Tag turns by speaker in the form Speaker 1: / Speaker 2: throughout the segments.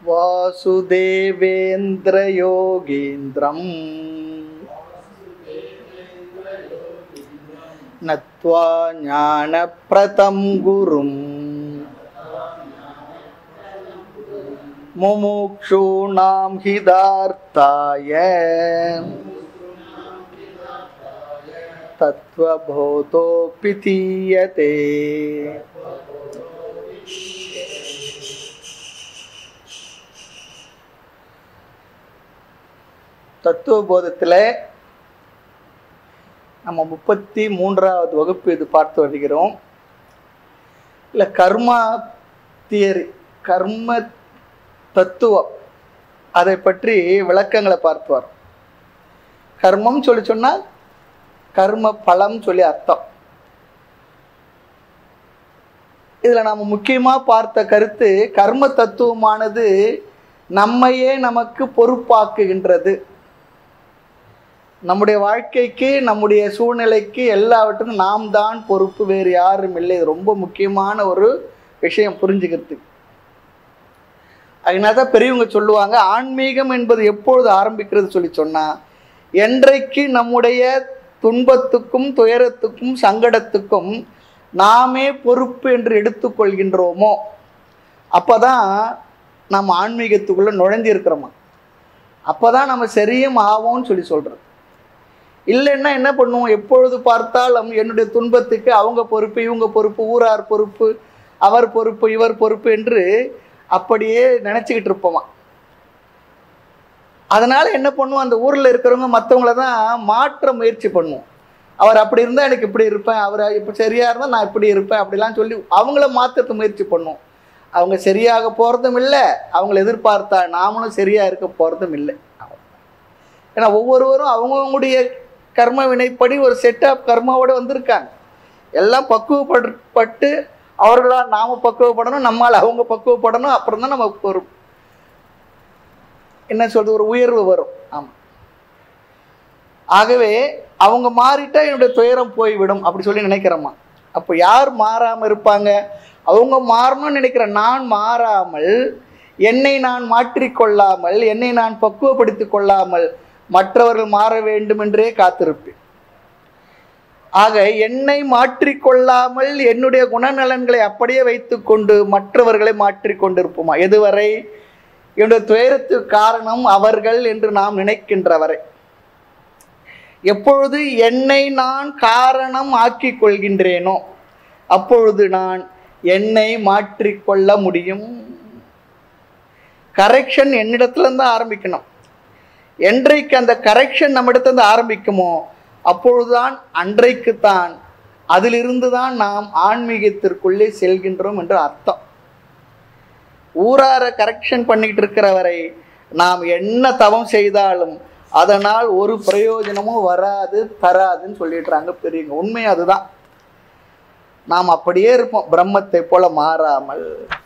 Speaker 1: वासुदेवेन्द्रयोगीन्द्रम् नत्वा ज्ञानप्रतं गुरुम् मुमुक्षूणां हितार्थाय तत्त्वबोधोऽपि तीयते தத்துவ போதத்தில் நம்ம முப்பத்தி மூன்றாவது வகுப்பு இது பார்த்து வருகிறோம் இல்லை கர்மா தியரி கர்ம தத்துவம் அதை பற்றி விளக்கங்களை பார்த்து வரோம் கர்மம் சொல்லி சொன்னால் கர்ம பலம் சொல்லி அர்த்தம் இதில் நம்ம முக்கியமாக பார்த்த கருத்து கர்ம தத்துவமானது நம்மையே நமக்கு பொறுப்பாக்குகின்றது நம்முடைய வாழ்க்கைக்கு நம்முடைய சூழ்நிலைக்கு எல்லாவற்றுக்கும் நாம் தான் பொறுப்பு வேறு யாரும் இல்லை இது ரொம்ப முக்கியமான ஒரு விஷயம் புரிஞ்சுக்கிறதுக்கு அதனால தான் பெரியவங்க சொல்லுவாங்க ஆன்மீகம் என்பது எப்பொழுது ஆரம்பிக்கிறது சொல்லி சொன்னால் என்றைக்கு நம்முடைய துன்பத்துக்கும் துயரத்துக்கும் சங்கடத்துக்கும் நாமே பொறுப்பு என்று எடுத்துக்கொள்கின்றோமோ அப்போ தான் நம்ம ஆன்மீகத்துக்குள்ளே நுழைஞ்சிருக்கிறோமா அப்போ தான் நம்ம சரியும் ஆவோம்னு சொல்லி சொல்கிறது இல்லைன்னா என்ன பண்ணுவோம் எப்பொழுது பார்த்தாலும் என்னுடைய துன்பத்துக்கு அவங்க பொறுப்பு இவங்க பொறுப்பு ஊரார் பொறுப்பு அவர் பொறுப்பு இவர் பொறுப்பு என்று அப்படியே நினச்சிக்கிட்டு இருப்போமா அதனால் என்ன பண்ணுவோம் அந்த ஊரில் இருக்கிறவங்க மற்றவங்கள தான் மாற்ற முயற்சி பண்ணுவோம் அவர் அப்படி இருந்தால் எனக்கு இப்படி இருப்பேன் அவர் இப்போ சரியாக இருந்தால் நான் இப்படி இருப்பேன் அப்படிலாம் சொல்லி அவங்கள மாற்றத்து முயற்சி பண்ணுவோம் அவங்க சரியாக போகிறதும் இல்லை அவங்கள எதிர்பார்த்தா நாமளும் சரியாக இருக்க போகிறதும் இல்லை ஏன்னா ஒவ்வொருவரும் அவங்கவுங்களுடைய கர்ம வினைப்படி ஒரு செட் ஆஃப் கர்மாவோட வந்திருக்காங்க எல்லாம் பக்குவப்பட்டு அவர்களால் நாம் பக்குவப்படணும் நம்மால் அவங்க பக்குவப்படணும் அப்புறம் தான் நமக்கு ஒரு என்ன சொல்றது ஒரு உயர்வு வரும் ஆமாம் ஆகவே அவங்க மாறிட்டா என்னுடைய துயரம் போய்விடும் அப்படி சொல்லி நினைக்கிறோமா அப்போ யார் மாறாமல் இருப்பாங்க அவங்க மாறணும்னு நினைக்கிற நான் மாறாமல் என்னை நான் மாற்றிக்கொள்ளாமல் என்னை நான் பக்குவப்படுத்தி கொள்ளாமல் மற்றவர்கள் மாற வேண்டும் என்றே காத்திருப்பேன் ஆக என்னை மாற்றிக்கொள்ளாமல் என்னுடைய குணநலன்களை அப்படியே வைத்துக்கொண்டு மற்றவர்களை மாற்றிக்கொண்டிருப்போமா எதுவரை என்னுடைய துயரத்துக்கு காரணம் அவர்கள் என்று நாம் நினைக்கின்ற வரை எப்பொழுது என்னை நான் காரணம் ஆக்கிக் கொள்கின்றேனோ அப்பொழுது நான் என்னை மாற்றிக்கொள்ள முடியும் கரெக்ஷன் என்னிடத்துலேருந்து ஆரம்பிக்கணும் என்றைக்கு அந்த கரெக்ஷன் நம்மிடத்துலேருந்து ஆரம்பிக்குமோ அப்பொழுதுதான் அன்றைக்குத்தான் அதிலிருந்து தான் நாம் ஆன்மீகத்திற்குள்ளே செல்கின்றோம் என்று அர்த்தம் ஊரார கரெக்ஷன் பண்ணிக்கிட்டு இருக்கிற வரை நாம் என்ன தவம் செய்தாலும் அதனால் ஒரு பிரயோஜனமும் வராது தராதுன்னு சொல்லிடுறாங்க பெரியவங்க உண்மை அதுதான் நாம் அப்படியே இருப்போம் பிரம்மத்தை போல மாறாமல்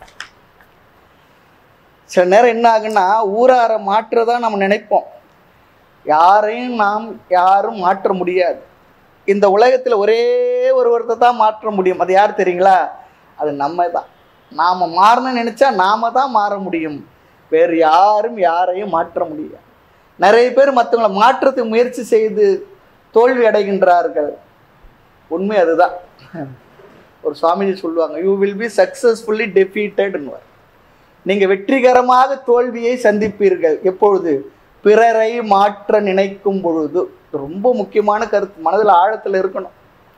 Speaker 1: சில நேரம் என்ன ஆகுன்னா ஊரார மாற்றுறதா நம்ம நினைப்போம் யாரையும் நாம் யாரும் மாற்ற முடியாது இந்த உலகத்தில் ஒரே ஒருவரத்தை தான் மாற்ற முடியும் அது யார் தெரியுங்களா அது நம்ம தான் நாம் மாறணும்னு நினச்சா நாம தான் மாற முடியும் வேறு யாரும் யாரையும் மாற்ற முடியாது நிறைய பேர் மற்றவங்களை மாற்றத்துக்கு முயற்சி செய்து தோல்வி அடைகின்றார்கள் உண்மை அதுதான் ஒரு சுவாமிஜி சொல்லுவாங்க யூ வில் பி சக்ஸஸ்ஃபுல்லி டெஃபீட்டட்னுவார் நீங்கள் வெற்றிகரமாக தோல்வியை சந்திப்பீர்கள் எப்பொழுது பிறரை மாற்ற நினைக்கும் பொழுது ரொம்ப முக்கியமான கருத்து மனதில் ஆழத்தில் இருக்கணும்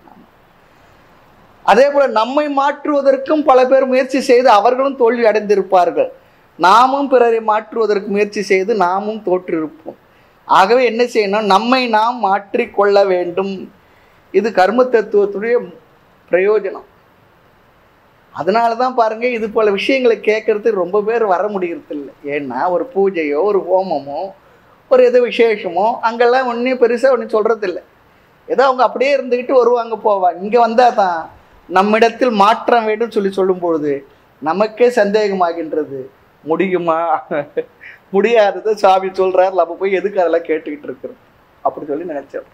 Speaker 1: அதே போல நம்மை மாற்றுவதற்கும் பல பேர் முயற்சி செய்து அவர்களும் தோல்வி அடைந்திருப்பார்கள் நாமும் பிறரை மாற்றுவதற்கு முயற்சி செய்து நாமும் தோற்றிருப்போம் ஆகவே என்ன செய்யணும் நம்மை நாம் மாற்றிக்கொள்ள வேண்டும் இது கர்ம தத்துவத்துடைய பிரயோஜனம் அதனால தான் பாருங்க இது போல விஷயங்களை கேட்கறதுக்கு ரொம்ப பேர் வர முடியறது இல்லை ஏன்னா ஒரு பூஜையோ ஒரு ஹோமமோ ஒரு எதோ விசேஷமோ அங்கெல்லாம் ஒன்றும் பெருசாக ஒன்றும் சொல்கிறது இல்லை ஏதோ அவங்க அப்படியே இருந்துக்கிட்டு வருவாங்க போவாங்க இங்கே வந்தால் தான் நம்மிடத்தில் மாற்றம் வேண்டும் சொல்லி சொல்லும் பொழுது நமக்கே சந்தேகமாகின்றது முடியுமா முடியாததை சாமி சொல்கிறார் நம்ம போய் எதுக்கு அதெல்லாம் கேட்டுக்கிட்டு இருக்கிறோம் அப்படி சொல்லி நினைச்சோம்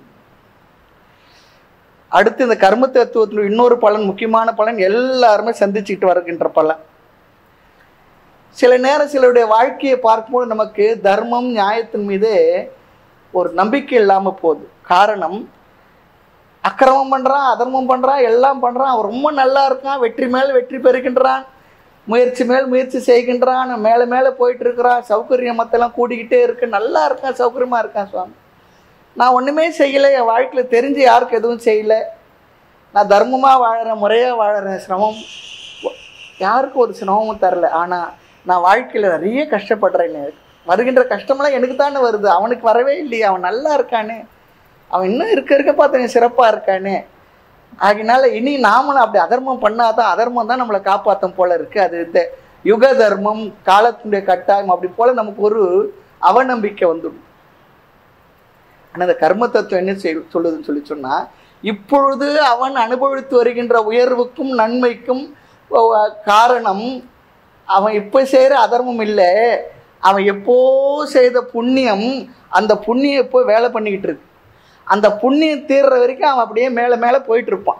Speaker 1: அடுத்து இந்த கர்ம தத்துவத்தில் இன்னொரு பலன் முக்கியமான பலன் எல்லாருமே சந்திச்சுக்கிட்டு வருகின்ற பலன் சில நேரம் சிலருடைய வாழ்க்கையை பார்க்கும்போது நமக்கு தர்மம் நியாயத்தின் மீது ஒரு நம்பிக்கை இல்லாமல் போகுது காரணம் அக்கிரமம் பண்ணுறான் அதர்மம் பண்ணுறான் எல்லாம் பண்ணுறான் அவன் ரொம்ப நல்லா இருக்கான் வெற்றி மேல் வெற்றி பெறுகின்றான் முயற்சி மேல் முயற்சி செய்கின்றான் மேலே மேலே போயிட்டு இருக்கிறான் சௌகரியம் மத்தெல்லாம் கூடிக்கிட்டே இருக்கு நல்லா இருக்கான் சௌகரியமாக இருக்கான் சுவாமி நான் ஒன்றுமே செய்யலை என் வாழ்க்கையில் தெரிஞ்சு யாருக்கு எதுவும் செய்யலை நான் தர்மமாக வாழறேன் முறையாக வாழறேன் சிரமம் யாருக்கும் ஒரு சிரமமும் தரல ஆனால் நான் வாழ்க்கையில் நிறைய கஷ்டப்படுறேன் வருகின்ற கஷ்டமெல்லாம் எனக்கு தானே வருது அவனுக்கு வரவே இல்லையே அவன் நல்லா இருக்கானே அவன் இன்னும் இருக்க இருக்க பார்த்து சிறப்பாக இருக்கானே ஆகினால இனி நாமளும் அப்படி அதர்மம் பண்ணாதான் அதர்மம் தான் நம்மளை காப்பாற்றும் போல இருக்கு அது இந்த யுக தர்மம் காலத்தினுடைய கட்டாயம் அப்படி போல நமக்கு ஒரு அவநம்பிக்கை வந்துடும் ஆனால் இந்த கர்ம தத்துவம் என்ன செய் சொல்லுதுன்னு சொல்லி சொன்னால் இப்பொழுது அவன் அனுபவித்து வருகின்ற உயர்வுக்கும் நன்மைக்கும் ஒ- காரணம் அவன் இப்போ செய்கிற அதர்மம் இல்லை அவன் எப்போ செய்த புண்ணியம் அந்த புண்ணியம் இப்போ வேலை பண்ணிக்கிட்டு இருக்கு அந்த புண்ணியம் தீர்ற வரைக்கும் அவன் அப்படியே மேலே மேலே போயிட்டு இருப்பான்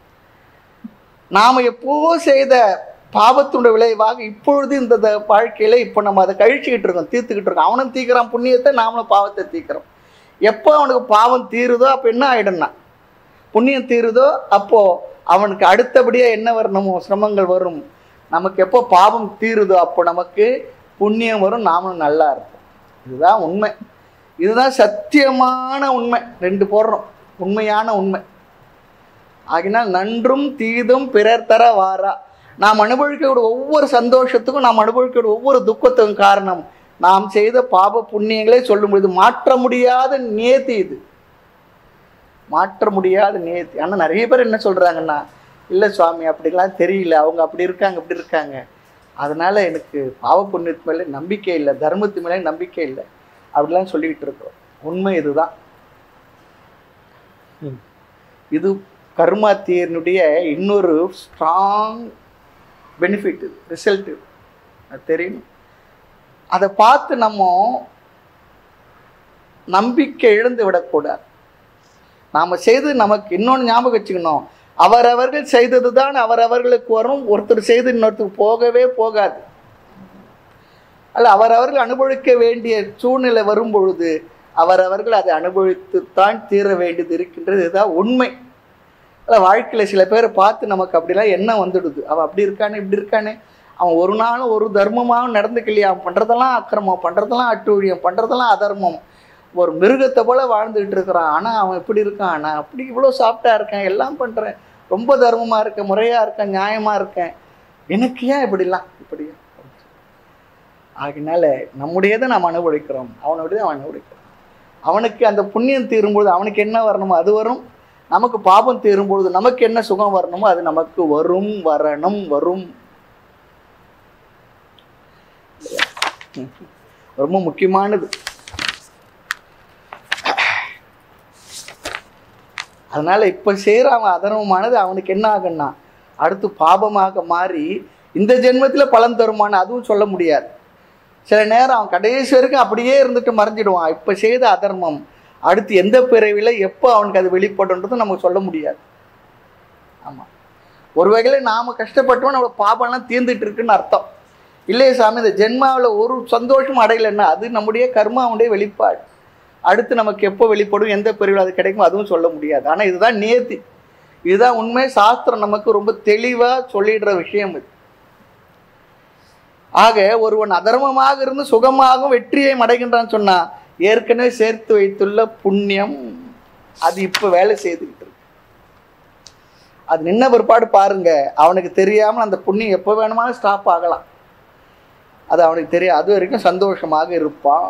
Speaker 1: நாம் எப்போ செய்த பாவத்தினுடைய விளைவாக இப்பொழுது இந்த த- வாழ்க்கையில இப்போ நம்ம அதை கழிச்சுக்கிட்டு இருக்கோம் தீர்த்துக்கிட்டு இருக்கோம் அவனும் தீர்க்கிறான் புண்ணியத்தை நாமளும் பாவத்தை தீர்க்கிறோம் எப்போ அவனுக்கு பாவம் தீருதோ அப்போ என்ன ஆயிடும்னா புண்ணியம் தீருதோ அப்போ அவனுக்கு அடுத்தபடியா என்ன வரணுமோ சிரமங்கள் வரும் நமக்கு எப்போ பாவம் தீருதோ அப்போ நமக்கு புண்ணியம் வரும் நாமளும் நல்லா இருப்போம் இதுதான் உண்மை இதுதான் சத்தியமான உண்மை ரெண்டு போடுறோம் உண்மையான உண்மை ஆகினால் நன்றும் தீதும் பிறர் தர வாரா நாம் அனுபவிக்கக்கூடிய ஒவ்வொரு சந்தோஷத்துக்கும் நாம் அனுபவிக்கக்கூடிய ஒவ்வொரு துக்கத்துக்கும் காரணம் நாம் செய்த பாப புண்ணியங்களே சொல்லும் பொழுது மாற்ற முடியாத நியதி இது மாற்ற முடியாத நியதி ஆனால் நிறைய பேர் என்ன சொல்கிறாங்கன்னா இல்லை சுவாமி அப்படிலாம் தெரியல அவங்க அப்படி இருக்காங்க இப்படி இருக்காங்க அதனால எனக்கு பாவ புண்ணியத்து மேலே நம்பிக்கை இல்லை தர்மத்து மேலே நம்பிக்கை இல்லை அப்படிலாம் சொல்லிக்கிட்டு இருக்கிறோம் உண்மை இதுதான் இது கர்மாத்தியனுடைய இன்னொரு ஸ்ட்ராங் பெனிஃபிட் இது ரிசல்ட் இது அது தெரியணும் அதை பார்த்து நம்ம நம்பிக்கை இழந்து விடக்கூடாது நாம் செய்து நமக்கு இன்னொன்று ஞாபகம் வச்சுக்கணும் அவரவர்கள் செய்தது தான் அவரவர்களுக்கு வரும் ஒருத்தர் செய்து இன்னொருத்தர் போகவே போகாது அல்ல அவரவர்கள் அனுபவிக்க வேண்டிய சூழ்நிலை வரும் பொழுது அவரவர்கள் அதை அனுபவித்துத்தான் தீர வேண்டியது இருக்கின்றது இதுதான் உண்மை அல்ல வாழ்க்கையில் சில பேரை பார்த்து நமக்கு அப்படிலாம் என்ன வந்துடுது அவன் அப்படி இருக்கானே இப்படி இருக்கானே அவன் ஒரு நாளும் ஒரு தர்மமாகவும் நடந்துக்கலையா அவன் பண்ணுறதெல்லாம் அக்கிரமம் பண்ணுறதெல்லாம் அட்டூழியம் பண்ணுறதெல்லாம் அதர்மம் ஒரு மிருகத்தை போல வாழ்ந்துகிட்டு இருக்கிறான் ஆனால் அவன் இப்படி இருக்கான் நான் அப்படி இவ்வளோ சாப்பிட்டா இருக்கேன் எல்லாம் பண்ணுறேன் ரொம்ப தர்மமாக இருக்கேன் முறையாக இருக்கேன் நியாயமாக இருக்கேன் எனக்கு ஏன் இப்படிலாம் இப்படி ஆகினால நம்முடையதை நாம் அனுபவிக்கிறோம் அவனுடையதை அவன் அனுபவிக்கிறான் அவனுக்கு அந்த புண்ணியம் தீரும்பொழுது அவனுக்கு என்ன வரணுமோ அது வரும் நமக்கு பாபம் தீரும்பொழுது நமக்கு என்ன சுகம் வரணுமோ அது நமக்கு வரும் வரணும் வரும் ரொம்ப முக்கியமானது அதனால இப்போ செய்கிற அவன் அதர்மமானது அவனுக்கு என்ன ஆகும்னா அடுத்து பாபமாக மாறி இந்த ஜென்மத்தில் பலன் தருமான்னு அதுவும் சொல்ல முடியாது சில நேரம் அவன் கடைசி வரைக்கும் அப்படியே இருந்துட்டு மறைஞ்சிடுவான் இப்போ செய்த அதர்மம் அடுத்து எந்த பிறவியில் எப்போ அவனுக்கு அது வெளிப்படுன்றதும் நமக்கு சொல்ல முடியாது ஆமாம் ஒரு வகையில் நாம் கஷ்டப்பட்டோம் நம்ம பாபம்லாம் தீர்ந்துட்டு இருக்குன்னு அர்த்தம் இல்லையே சாமி இந்த ஜென்மாவில் ஒரு சந்தோஷம் அடையலைன்னா அது நம்முடைய கர்மாவுடைய வெளிப்பாடு அடுத்து நமக்கு எப்போ வெளிப்படும் எந்த பிரிவில் அது கிடைக்கும் அதுவும் சொல்ல முடியாது ஆனால் இதுதான் நேர்த்தி இதுதான் உண்மை சாஸ்திரம் நமக்கு ரொம்ப தெளிவாக சொல்லிடுற விஷயம் இது ஆக ஒருவன் அதர்மமாக இருந்து சுகமாகவும் வெற்றியை அடைகின்றான்னு சொன்னா ஏற்கனவே சேர்த்து வைத்துள்ள புண்ணியம் அது இப்போ வேலை செய்துக்கிட்டு இருக்கு அது நின்ன பிற்பாடு பாருங்க அவனுக்கு தெரியாமல் அந்த புண்ணியம் எப்போ வேணுமாலும் ஸ்டாப் ஆகலாம் அது அவனுக்கு தெரியும் அது வரைக்கும் சந்தோஷமாக இருப்பான்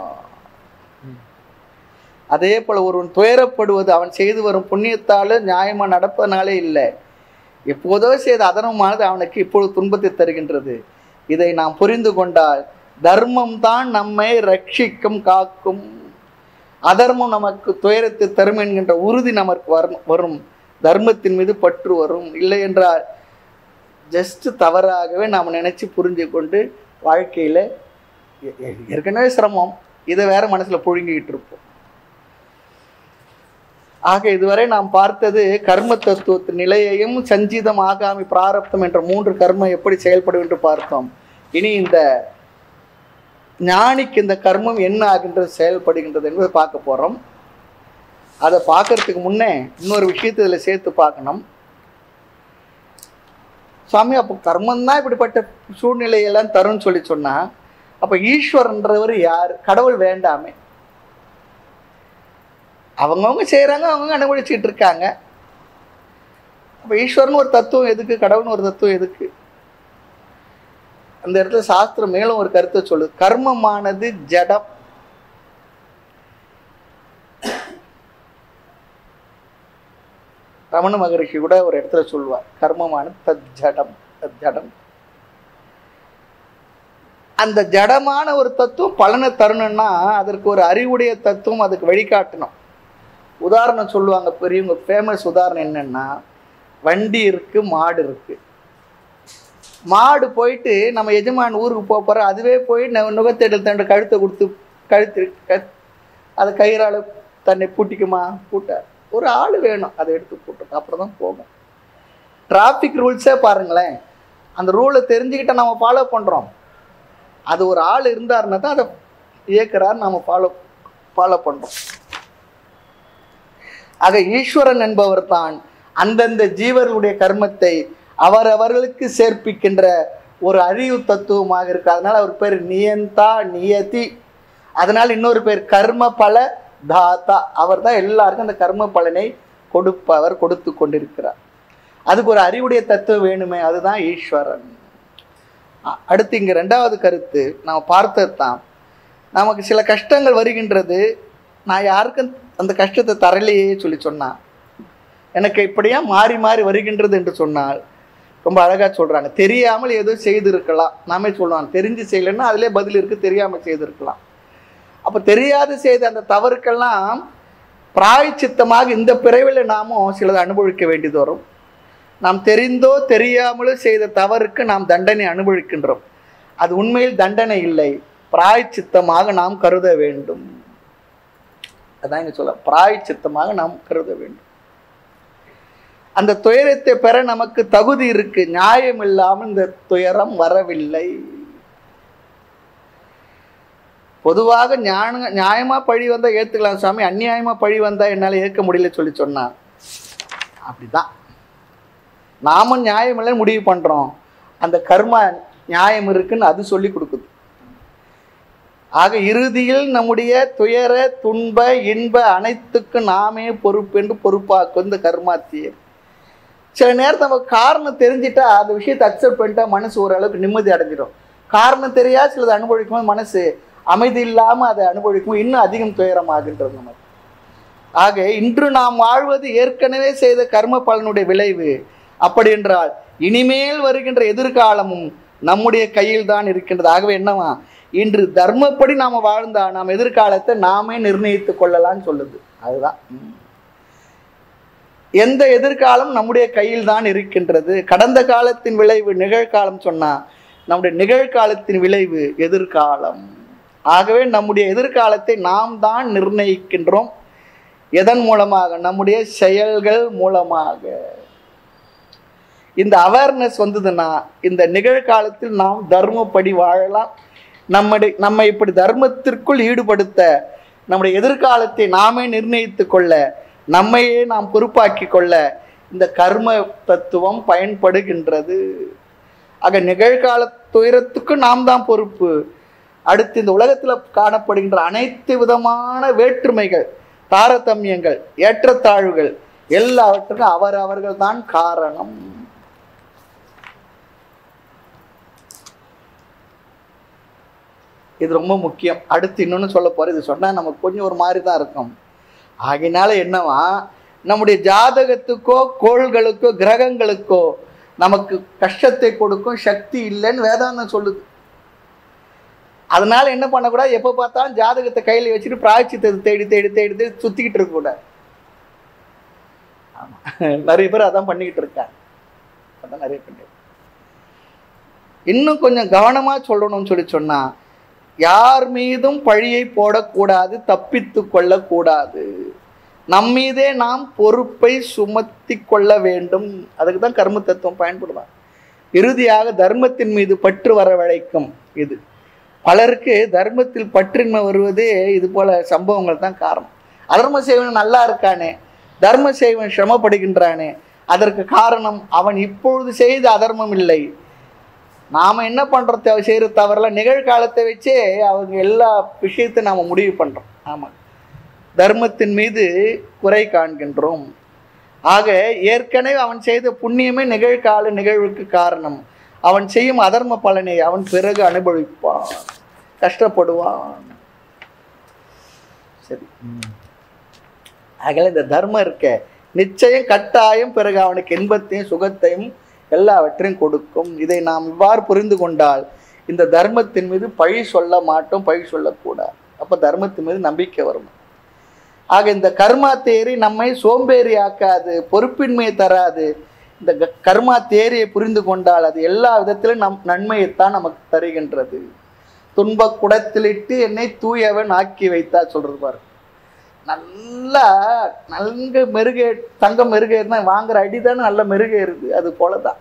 Speaker 1: அதே போல் ஒருவன் துயரப்படுவது அவன் செய்து வரும் புண்ணியத்தால் நியாயமாக நடப்பதனாலே இல்லை எப்போதோ செய்த அதர்மமானது அவனுக்கு இப்பொழுது துன்பத்தை தருகின்றது இதை நாம் புரிந்து கொண்டால் தர்மம் தான் நம்மை ரட்சிக்கும் காக்கும் அதர்மம் நமக்கு துயரத்தை தரும் என்கின்ற உறுதி நமக்கு வரும் வரும் தர்மத்தின் மீது பற்று வரும் இல்லை என்றால் ஜஸ்ட் தவறாகவே நாம் நினைச்சு புரிஞ்சு கொண்டு வாழ்க்கையில் ஏற்கனவே சிரமம் இதை வேற மனசில் புழுங்கிக்கிட்டு இருப்போம் ஆக இதுவரை நாம் பார்த்தது கர்ம தத்துவத்தின் நிலையையும் சஞ்சீதம் ஆகாமி பிராரப்தம் என்ற மூன்று கர்மம் எப்படி செயல்படும் என்று பார்த்தோம் இனி இந்த ஞானிக்கு இந்த கர்மம் என்ன ஆகின்றது செயல்படுகின்றது என்பதை பார்க்க போகிறோம் அதை பார்க்கறதுக்கு முன்னே இன்னொரு விஷயத்தை இதில் சேர்த்து பார்க்கணும் சுவாமி அப்போ கர்மம் தான் இப்படிப்பட்ட சூழ்நிலையெல்லாம் தரும்னு சொல்லி சொன்னா அப்போ ஈஸ்வரன்றவர் யார் கடவுள் வேண்டாமே அவங்கவுங்க செய்கிறாங்க அவங்கவுங்க அனுபவிச்சுட்டு இருக்காங்க அப்போ ஈஸ்வரன் ஒரு தத்துவம் எதுக்கு கடவுள்னு ஒரு தத்துவம் எதுக்கு அந்த இடத்துல சாஸ்திரம் மேலும் ஒரு கருத்தை சொல்லுது கர்மமானது ஜடம் ரமண மகரிஷி கூட ஒரு இடத்துல சொல்லுவார் கர்மமானது தத் ஜடம் தத் ஜடம் அந்த ஜடமான ஒரு தத்துவம் பலனை தரணும்னா அதற்கு ஒரு அறிவுடைய தத்துவம் அதுக்கு வழிகாட்டணும் உதாரணம் சொல்லுவாங்க பெரியவங்க ஃபேமஸ் உதாரணம் என்னன்னா வண்டி இருக்கு மாடு இருக்கு மாடு போயிட்டு நம்ம எஜமான் ஊருக்கு போக போகிறோம் அதுவே போய் நு- நுகத்தேடல் தன்னோட கழுத்தை கொடுத்து கழுத்து க- அதை கயிறால் தன்னை பூட்டிக்குமா பூட்ட ஒரு ஆள் வேணும் அதை எடுத்து பூட்டணும் அப்புறம் தான் போகும் டிராஃபிக் ரூல்ஸே பாருங்களேன் அந்த ரூலை தெரிஞ்சுக்கிட்ட நம்ம ஃபாலோ பண்ணுறோம் அது ஒரு ஆள் இருந்தாருன்னா தான் அதை இயக்குறார் நாம ஃபாலோ ஃபாலோ பண்ணுறோம் ஆக ஈஸ்வரன் என்பவர் தான் அந்தந்த ஜீவர்களுடைய கர்மத்தை அவரவர்களுக்கு சேர்ப்பிக்கின்ற ஒரு அறிவு தத்துவமாக இருக்கு அதனால அவர் பேர் நியந்தா நியதி அதனால இன்னொரு பேர் கர்ம பல தாத்தா அவர் தான் எல்லாருக்கும் அந்த கர்ம பலனை கொடுப்பவர் கொடுத்து கொண்டிருக்கிறார் அதுக்கு ஒரு அறிவுடைய தத்துவம் வேணுமே அதுதான் ஈஸ்வரன் அ- அடுத்து இங்க ரெண்டாவது கருத்து நம்ம பார்த்தது தான் நமக்கு சில கஷ்டங்கள் வருகின்றது நான் யாருக்கும் அந்த கஷ்டத்தை தரலையே சொல்லி சொன்னான் எனக்கு இப்படியா மாறி மாறி வருகின்றது என்று சொன்னால் ரொம்ப அழகா சொல்றாங்க தெரியாமல் ஏதோ செய்திருக்கலாம் நாமே சொல்லுவாங்க தெரிஞ்சு செய்யலைன்னா அதிலே பதில் இருக்கு தெரியாமல் செய்திருக்கலாம் அப்போ தெரியாது செய்த அந்த தவறுக்கெல்லாம் பிராயச்சித்தமாக இந்த பிறவில நாமும் சிலதை அனுபவிக்க வேண்டியது வரும் நாம் தெரிந்தோ தெரியாமலோ செய்த தவறுக்கு நாம் தண்டனை அனுபவிக்கின்றோம் அது உண்மையில் தண்டனை இல்லை பிராயச்சித்தமாக நாம் கருத வேண்டும் அதான் இங்க சொல்ல பிராயச்சித்தமாக நாம் கருத வேண்டும் அந்த துயரத்தை பெற நமக்கு தகுதி இருக்கு நியாயம் இல்லாமல் இந்த துயரம் வரவில்லை பொதுவாக ஞான நியாயமா பழி வந்தா ஏத்துக்கலாம் சாமி அநியாயமா பழி வந்தா என்னால ஏற்க முடியல சொல்லி சொன்னா அப்படிதான் நாமும் நியாயம் இல்லைன்னு முடிவு பண்றோம் அந்த கர்மா நியாயம் இருக்குன்னு அது சொல்லி கொடுக்குது ஆக இறுதியில் நம்முடைய துயர துன்ப இன்ப அனைத்துக்கும் நாமே பொறுப்பு என்று பொறுப்பாக்கும் இந்த கர்மாத்தியை சில நேரத்தில் நம்ம காரணம் தெரிஞ்சிட்டா அந்த விஷயத்தை அக்செப்ட் பண்ணிட்டா மனசு ஓரளவுக்கு நிம்மதி அடைஞ்சிடும் காரணம் தெரியாது சிலது அனுபவிக்கும் போது மனசு அமைதி இல்லாமல் அதை அனுபவிக்கும் போது இன்னும் அதிகம் துயரமாகின்றது நமக்கு ஆக இன்று நாம் வாழ்வது ஏற்கனவே செய்த கர்ம பலனுடைய விளைவு அப்படி என்றால் இனிமேல் வருகின்ற எதிர்காலமும் நம்முடைய கையில் தான் இருக்கின்றது ஆகவே என்னவா இன்று தர்மப்படி நாம் வாழ்ந்தா நாம் எதிர்காலத்தை நாமே நிர்ணயித்துக் கொள்ளலாம்னு சொல்லுது அதுதான் ம். எந்த எதிர்காலம் நம்முடைய கையில் தான் இருக்கின்றது கடந்த காலத்தின் விளைவு நிகழ்காலம் சொன்னா நம்முடைய நிகழ்காலத்தின் விளைவு எதிர்காலம் ஆகவே நம்முடைய எதிர்காலத்தை நாம் தான் நிர்ணயிக்கின்றோம் எதன் மூலமாக நம்முடைய செயல்கள் மூலமாக இந்த அவேர்னஸ் வந்ததுன்னா இந்த நிகழ்காலத்தில் நாம் தர்மப்படி வாழலாம் நம்முடைய நம்மை இப்படி தர்மத்திற்குள் ஈடுபடுத்த நம்முடைய எதிர்காலத்தை நாமே நிர்ணயித்து கொள்ள நம்மையே நாம் பொறுப்பாக்கி கொள்ள இந்த கர்ம தத்துவம் பயன்படுகின்றது ஆக நிகழ்கால துயரத்துக்கு நாம் தான் பொறுப்பு அடுத்து இந்த உலகத்தில் காணப்படுகின்ற அனைத்து விதமான வேற்றுமைகள் தாரதமியங்கள் ஏற்றத்தாழ்வுகள் எல்லாவற்றுக்கும் அவர் அவர்கள் தான் காரணம் இது ரொம்ப முக்கியம் அடுத்து இன்னொன்று சொல்ல போகிறேன் இது சொன்னால் நமக்கு கொஞ்சம் ஒரு மாதிரி தான் இருக்கும் ஆகையினால என்னவா நம்முடைய ஜாதகத்துக்கோ கோள்களுக்கோ கிரகங்களுக்கோ நமக்கு கஷ்டத்தை கொடுக்கும் சக்தி இல்லைன்னு வேதாந்தம் சொல்லுது அதனால என்ன பண்ணக்கூடாது எப்போ பார்த்தாலும் ஜாதகத்தை கையில் வச்சுட்டு பிராய்ச்சித்தத்தை தேடி தேடி தேடி தேடி சுற்றிக்கிட்டு இருக்கக்கூடாது ஆமா நிறைய பேர் அதான் பண்ணிக்கிட்டு இருக்காங்க அதான் நிறைய பேர் இன்னும் கொஞ்சம் கவனமாக சொல்லணும்னு சொல்லி சொன்னா யார் மீதும் பழியை போடக்கூடாது தப்பித்து கொள்ளக்கூடாது நம்மீதே நாம் பொறுப்பை சுமத்தி கொள்ள வேண்டும் அதுக்கு தான் கர்ம தத்துவம் பயன்படுவார் இறுதியாக தர்மத்தின் மீது பற்று வரவழைக்கும் இது பலருக்கு தர்மத்தில் பற்றின்மை வருவதே இது போல சம்பவங்கள் தான் காரணம் அதர்ம செய்வன் நல்லா இருக்கானே தர்ம செய்வன் சிரமப்படுகின்றானே அதற்கு காரணம் அவன் இப்பொழுது செய்த அதர்மம் இல்லை நாம என்ன பண்றது அவ செய்யற தவறெல்லாம் நிகழ்காலத்தை வச்சே அவங்க எல்லா விஷயத்தையும் நாம முடிவு பண்றோம் ஆமா தர்மத்தின் மீது குறை காண்கின்றோம் ஆக ஏற்கனவே அவன் செய்த புண்ணியமே நிகழ்கால நிகழ்வுக்கு காரணம் அவன் செய்யும் அதர்ம பலனை அவன் பிறகு அனுபவிப்பான் கஷ்டப்படுவான் சரி ஆகல இந்த தர்மம் இருக்க நிச்சயம் கட்டாயம் பிறகு அவனுக்கு இன்பத்தையும் சுகத்தையும் எல்லாவற்றையும் கொடுக்கும் இதை நாம் இவ்வாறு புரிந்து கொண்டால் இந்த தர்மத்தின் மீது பழி சொல்ல மாட்டோம் பழி சொல்லக்கூடாது அப்போ தர்மத்தின் மீது நம்பிக்கை வரும் ஆக இந்த கர்மா தேரி நம்மை சோம்பேறி ஆக்காது பொறுப்பின்மையை தராது இந்த க- கர்மா தேரியை புரிந்து கொண்டால் அது எல்லா விதத்திலும் நம் நன்மையைத்தான் நமக்கு தருகின்றது துன்ப குடத்திலிட்டு என்னை தூயவன் ஆக்கி வைத்தா சொல்றது பாரு நல்லா நன்கு மெருகே தங்கம் மெருகேறுனா வாங்குற அடி தானே நல்ல மெருகேறுது அது போல தான்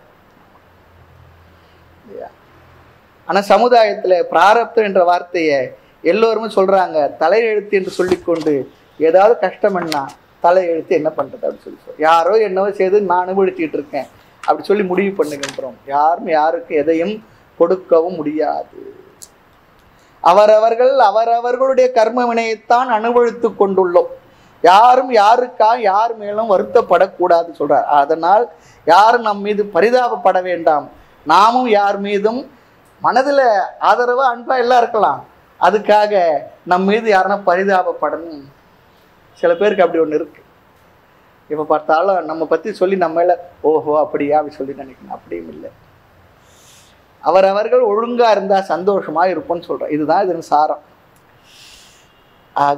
Speaker 1: ஆனால் சமுதாயத்தில் பிராரப்தம் என்ற வார்த்தையை எல்லோருமே சொல்கிறாங்க தலையெழுத்து என்று சொல்லிக்கொண்டு ஏதாவது கஷ்டம்னா தலையெழுத்து என்ன பண்ணுறது அப்படின்னு சொல்லி சொல் யாரோ என்னவோ செய்து நான் அனுபவிச்சுக்கிட்டு இருக்கேன் அப்படி சொல்லி முடிவு பண்ணுகின்றோம் யாரும் யாருக்கும் எதையும் கொடுக்கவும் முடியாது அவரவர்கள் அவரவர்களுடைய கர்ம வினையைத்தான் அனுபவித்து கொண்டுள்ளோம் யாரும் யாருக்கா யார் மேலும் வருத்தப்படக்கூடாது சொல்றார் அதனால் யாரும் நம் மீது பரிதாபப்பட வேண்டாம் நாமும் யார் மீதும் மனதில் ஆதரவா அன்பா எல்லாம் இருக்கலாம் அதுக்காக நம் மீது யாருன்னா பரிதாபப்படணும் சில பேருக்கு அப்படி ஒன்று இருக்கு இப்போ பார்த்தாலும் நம்ம பற்றி சொல்லி நம்ம மேல ஓஹோ அப்படியா அப்படி சொல்லி நினைக்கணும் அப்படியும் இல்லை அவரவர்கள் ஒழுங்கா இருந்தா சந்தோஷமா இருப்போம்னு சொல்றோம் இதுதான் இதன் சாரம் ஆக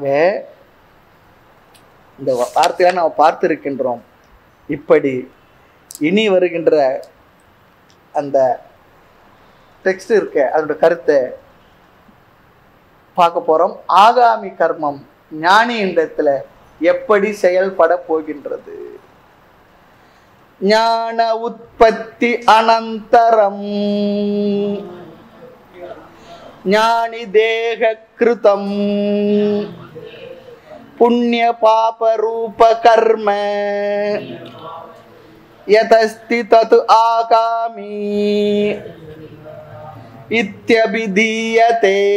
Speaker 1: இந்த வா- வார்த்தையை நாம் பார்த்திருக்கின்றோம் இப்படி இனி வருகின்ற அந்த டெக்ஸ்ட் இருக்க அதோட கருத்தை பார்க்க போறோம் ஆகாமி கர்மம் ஞானி இடத்துல எப்படி செயல்பட போகின்றது ஞான உற்பத்தி அனந்தரம் ஞானி தேக கிருதம் புண்ணிய பாப ரூப கர்ம யதஸ்தி தது ஆகாமி இத்யபிதீயதே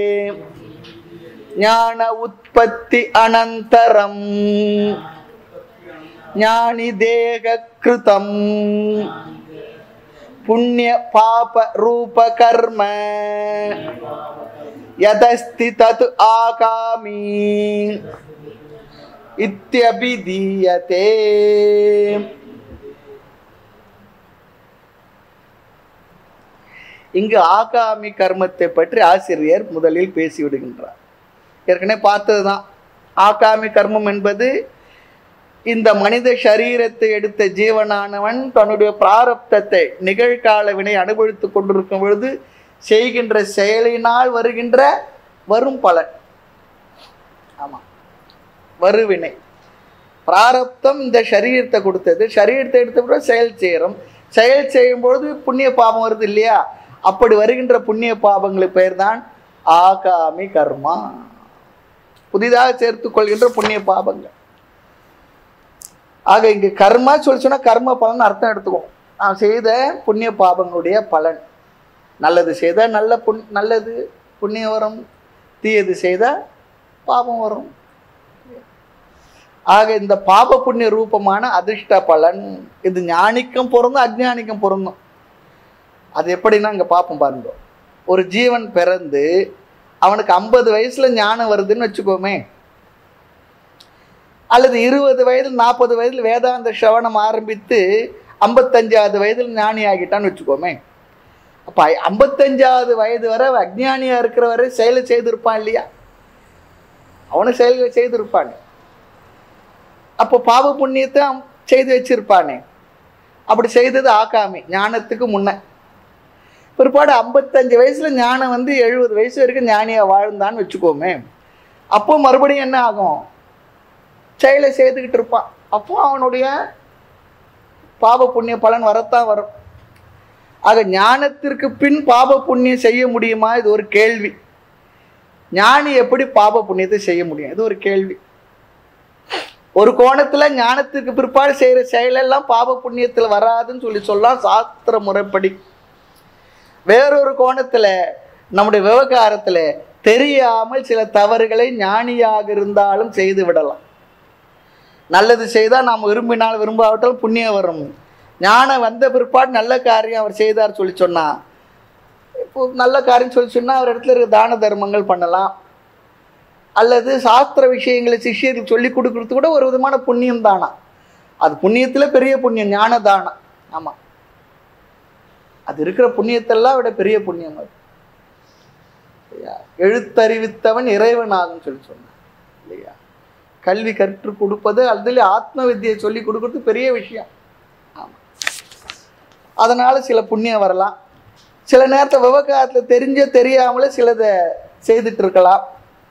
Speaker 1: ஞான உற்பத்தி அனந்தரம் ஞானி தேக கிருதம் புண்ணிய பாப ரூப கர்ம யதஸ்தி தத் ஆகாமி இத்யபிதீயதே இங்கு ஆகாமி கர்மத்தை பற்றி ஆசிரியர் முதலில் பேசிவிடுகின்றார் ஏற்கனவே பார்த்ததுதான் ஆகாமி கர்மம் என்பது இந்த மனித சரீரத்தை எடுத்த ஜீவனானவன் தன்னுடைய பிராரப்தத்தை நிகழ்கால வினை அனுபவித்துக் கொண்டிருக்கும் பொழுது செய்கின்ற செயலினால் வருகின்ற வரும் பலன் ஆமாம் வருவினை பிராரப்தம் இந்த சரீரத்தை கொடுத்தது சரீரத்தை எடுத்த பிறகு செயல் செய்கிறோம் செயல் செய்யும் பொழுது புண்ணிய பாபம் வருது இல்லையா அப்படி வருகின்ற புண்ணிய பாபங்களுக்கு பெயர் தான் ஆகாமி கர்மா புதிதாக சேர்த்துக் கொள்கின்ற புண்ணிய பாபங்கள் ஆக இங்கு கர்மா சொல்லி சொன்னா கர்ம பலன் அர்த்தம் எடுத்துக்குவோம் நான் செய்த புண்ணிய பாபங்களுடைய பலன் நல்லது செய்தால் நல்ல புண் நல்லது புண்ணியம் வரும் தீயது செய்தால் பாபம் வரும் ஆக இந்த பாப புண்ணிய ரூபமான அதிர்ஷ்ட பலன் இது ஞானிக்கும் பொருந்தும் அஜ்ஞானிக்கும் பொருந்தும் அது எப்படின்னா இங்கே பார்ப்போம் பாருங்க ஒரு ஜீவன் பிறந்து அவனுக்கு ஐம்பது வயசுல ஞானம் வருதுன்னு வச்சுக்கோமே அல்லது இருபது வயதில் நாற்பது வயதில் வேதாந்த சிரவணம் ஆரம்பித்து ஐம்பத்தஞ்சாவது வயதில் ஞானி ஆகிட்டான்னு வச்சுக்கோமே அப்போ ஐம்பத்தஞ்சாவது வயது வரை அவன் அஜ்ஞானியா இருக்கிற வரை செயலை செய்திருப்பான் இல்லையா அவனும் செயல்களை செய்திருப்பானே அப்போ பாவ புண்ணியத்தை அவன் செய்து வச்சிருப்பானே அப்படி செய்தது ஆகாமி ஞானத்துக்கு முன்ன பிற்பாடு ஐம்பத்தஞ்சு வயசுல ஞானம் வந்து எழுபது வயசு வரைக்கும் ஞானியா வாழ்ந்தான்னு வச்சுக்கோமே அப்போ மறுபடியும் என்ன ஆகும் செயலை செய்துக்கிட்டு இருப்பான் அப்போ அவனுடைய பாப புண்ணிய பலன் வரத்தான் வரும் ஆக ஞானத்திற்கு பின் பாப புண்ணியம் செய்ய முடியுமா இது ஒரு கேள்வி ஞானி எப்படி பாப புண்ணியத்தை செய்ய முடியும் இது ஒரு கேள்வி ஒரு கோணத்துல ஞானத்துக்கு பிற்பாடு செய்யற செயலெல்லாம் பாப புண்ணியத்துல வராதுன்னு சொல்லி சொல்லலாம் சாஸ்திர முறைப்படி வேறொரு கோணத்துல நம்முடைய விவகாரத்துல தெரியாமல் சில தவறுகளை ஞானியாக இருந்தாலும் செய்து விடலாம் நல்லது செய்தால் நாம் விரும்பினால் விரும்பாவிட்டால் புண்ணியம் வரும் ஞானம் வந்த பிற்பாடு நல்ல காரியம் அவர் செய்தார் சொல்லி சொன்னா இப்போ நல்ல காரியம் சொல்லி சொன்னா அவர் இடத்துல இருக்க தான தர்மங்கள் பண்ணலாம் அல்லது சாஸ்திர விஷயங்களை சிஷ்யருக்கு சொல்லி கொடுக்கறது கூட ஒரு விதமான புண்ணியம் தானா அது புண்ணியத்துல பெரிய புண்ணியம் ஞான தானம் ஆமா அது இருக்கிற புண்ணியத்தெல்லாம் விட பெரிய புண்ணியம் அது இல்லையா எழுத்தறிவித்தவன் இறைவன் ஆகும் சொல்லி சொன்னான் இல்லையா கல்வி கற்றுக் கொடுப்பது அதில் ஆத்ம வித்தியை சொல்லி கொடுக்கறது பெரிய விஷயம் ஆமா அதனால சில புண்ணியம் வரலாம் சில நேரத்தை விவகாரத்தில் தெரிஞ்ச தெரியாமலே சிலதை செய்துட்டு இருக்கலாம்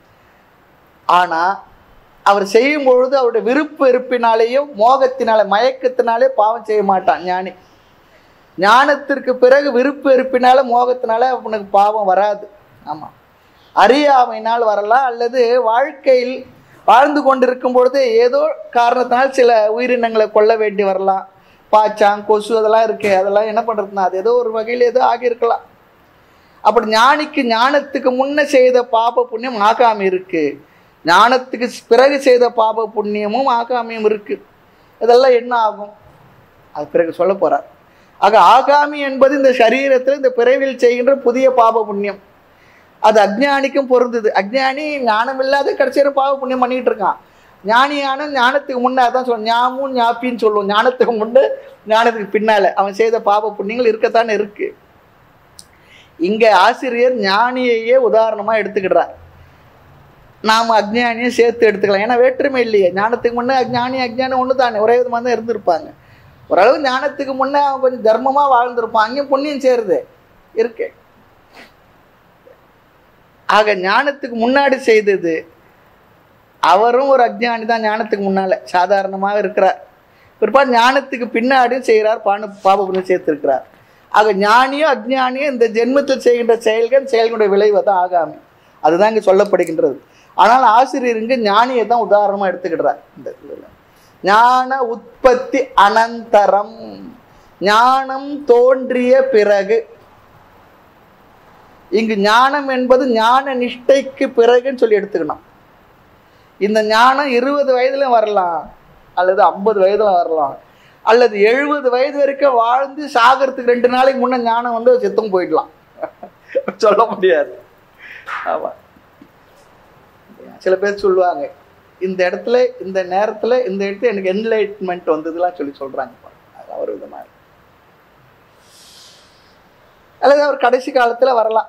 Speaker 1: ஆனா அவர் செய்யும் பொழுது அவருடைய விருப்பு வெறுப்பினாலேயும் மோகத்தினால மயக்கத்தினாலே பாவம் செய்ய மாட்டான் ஞானி ஞானத்திற்கு பிறகு விருப்பு வெறுப்பினால மோகத்தினால அவனுக்கு பாவம் வராது ஆமா அறியாமையினால் வரலாம் அல்லது வாழ்க்கையில் வாழ்ந்து கொண்டிருக்கும் பொழுது ஏதோ காரணத்தினால் சில உயிரினங்களை கொல்ல வேண்டி வரலாம் பாச்சாங் கொசு அதெல்லாம் இருக்கு அதெல்லாம் என்ன பண்றதுன்னா அது ஏதோ ஒரு வகையில் ஏதோ ஆகியிருக்கலாம் அப்படி ஞானிக்கு ஞானத்துக்கு முன்ன செய்த பாப புண்ணியம் ஆகாமி இருக்கு ஞானத்துக்கு பிறகு செய்த பாப புண்ணியமும் ஆகாமியும் இருக்கு இதெல்லாம் என்ன ஆகும் அது பிறகு சொல்ல போறார் ஆக ஆகாமி என்பது இந்த சரீரத்தில் இந்த பிறவியில் செய்கின்ற புதிய பாப புண்ணியம் அது அஜ்ஞானிக்கும் பொருந்தது அஜ்ஞானி ஞானம் இல்லாத கடைசியில் பாவ புண்ணியம் பண்ணிட்டு இருக்கான் ஞானியான ஞானத்துக்கு முன்னே அதான் சொல்லுவோம் ஞாமும் ஞாப்பின்னு சொல்லுவோம் ஞானத்துக்கு முன்னே ஞானத்துக்கு பின்னால அவன் செய்த பாவ புண்ணியங்கள் இருக்கத்தானே இருக்கு இங்க ஆசிரியர் ஞானியையே உதாரணமா எடுத்துக்கிடுறார் நாம அஜ்ஞானியை சேர்த்து எடுத்துக்கலாம் ஏன்னா வேற்றுமை இல்லையே ஞானத்துக்கு முன்னே அஜ்ஞானி அஜ்ஞானம் ஒன்று தானே ஒரே விதமாக தான் இருந்திருப்பாங்க ஓரளவு ஞானத்துக்கு முன்னே அவன் கொஞ்சம் தர்மமா வாழ்ந்திருப்பான் அங்கேயும் புண்ணியம் சேருது இருக்கு ஆக ஞானத்துக்கு முன்னாடி செய்தது அவரும் ஒரு அஜ்ஞானி தான் ஞானத்துக்கு முன்னால சாதாரணமாக இருக்கிறார் பிற்பாடு ஞானத்துக்கு பின்னாடியும் செய்கிறார் பானு பாபபுரம் சேர்த்திருக்கிறார் ஆக ஞானியும் அஜ்ஞானியும் இந்த ஜென்மத்தில் செய்கின்ற செயல்கள் செயல்களுடைய விளைவை தான் ஆகாமி அதுதான் இங்கே சொல்லப்படுகின்றது ஆனால் ஆசிரியர் இங்கு ஞானியை தான் உதாரணமாக எடுத்துக்கிடுறார் இந்த இதுல. ஞான உற்பத்தி அனந்தரம் ஞானம் தோன்றிய பிறகு இங்கு ஞானம் என்பது ஞான நிஷ்டைக்கு பிறகுன்னு சொல்லி எடுத்துக்கணும் இந்த ஞானம் இருபது வயதுல வரலாம் அல்லது ஐம்பது வயதுல வரலாம் அல்லது எழுபது வயது வரைக்கும் வாழ்ந்து சாகிறதுக்கு ரெண்டு நாளைக்கு முன்ன ஞானம் வந்து செத்தும் போயிடலாம் சொல்ல முடியாது ஆமா சில பேர் சொல்லுவாங்க இந்த இடத்துல இந்த நேரத்துல இந்த இடத்துல எனக்கு என்லைட்மெண்ட் வந்ததுலாம் சொல்லி சொல்றாங்க பாருங்க. அது ஒரு விதமா இருக்கு. அல்லது அவர் கடைசி காலத்துல வரலாம்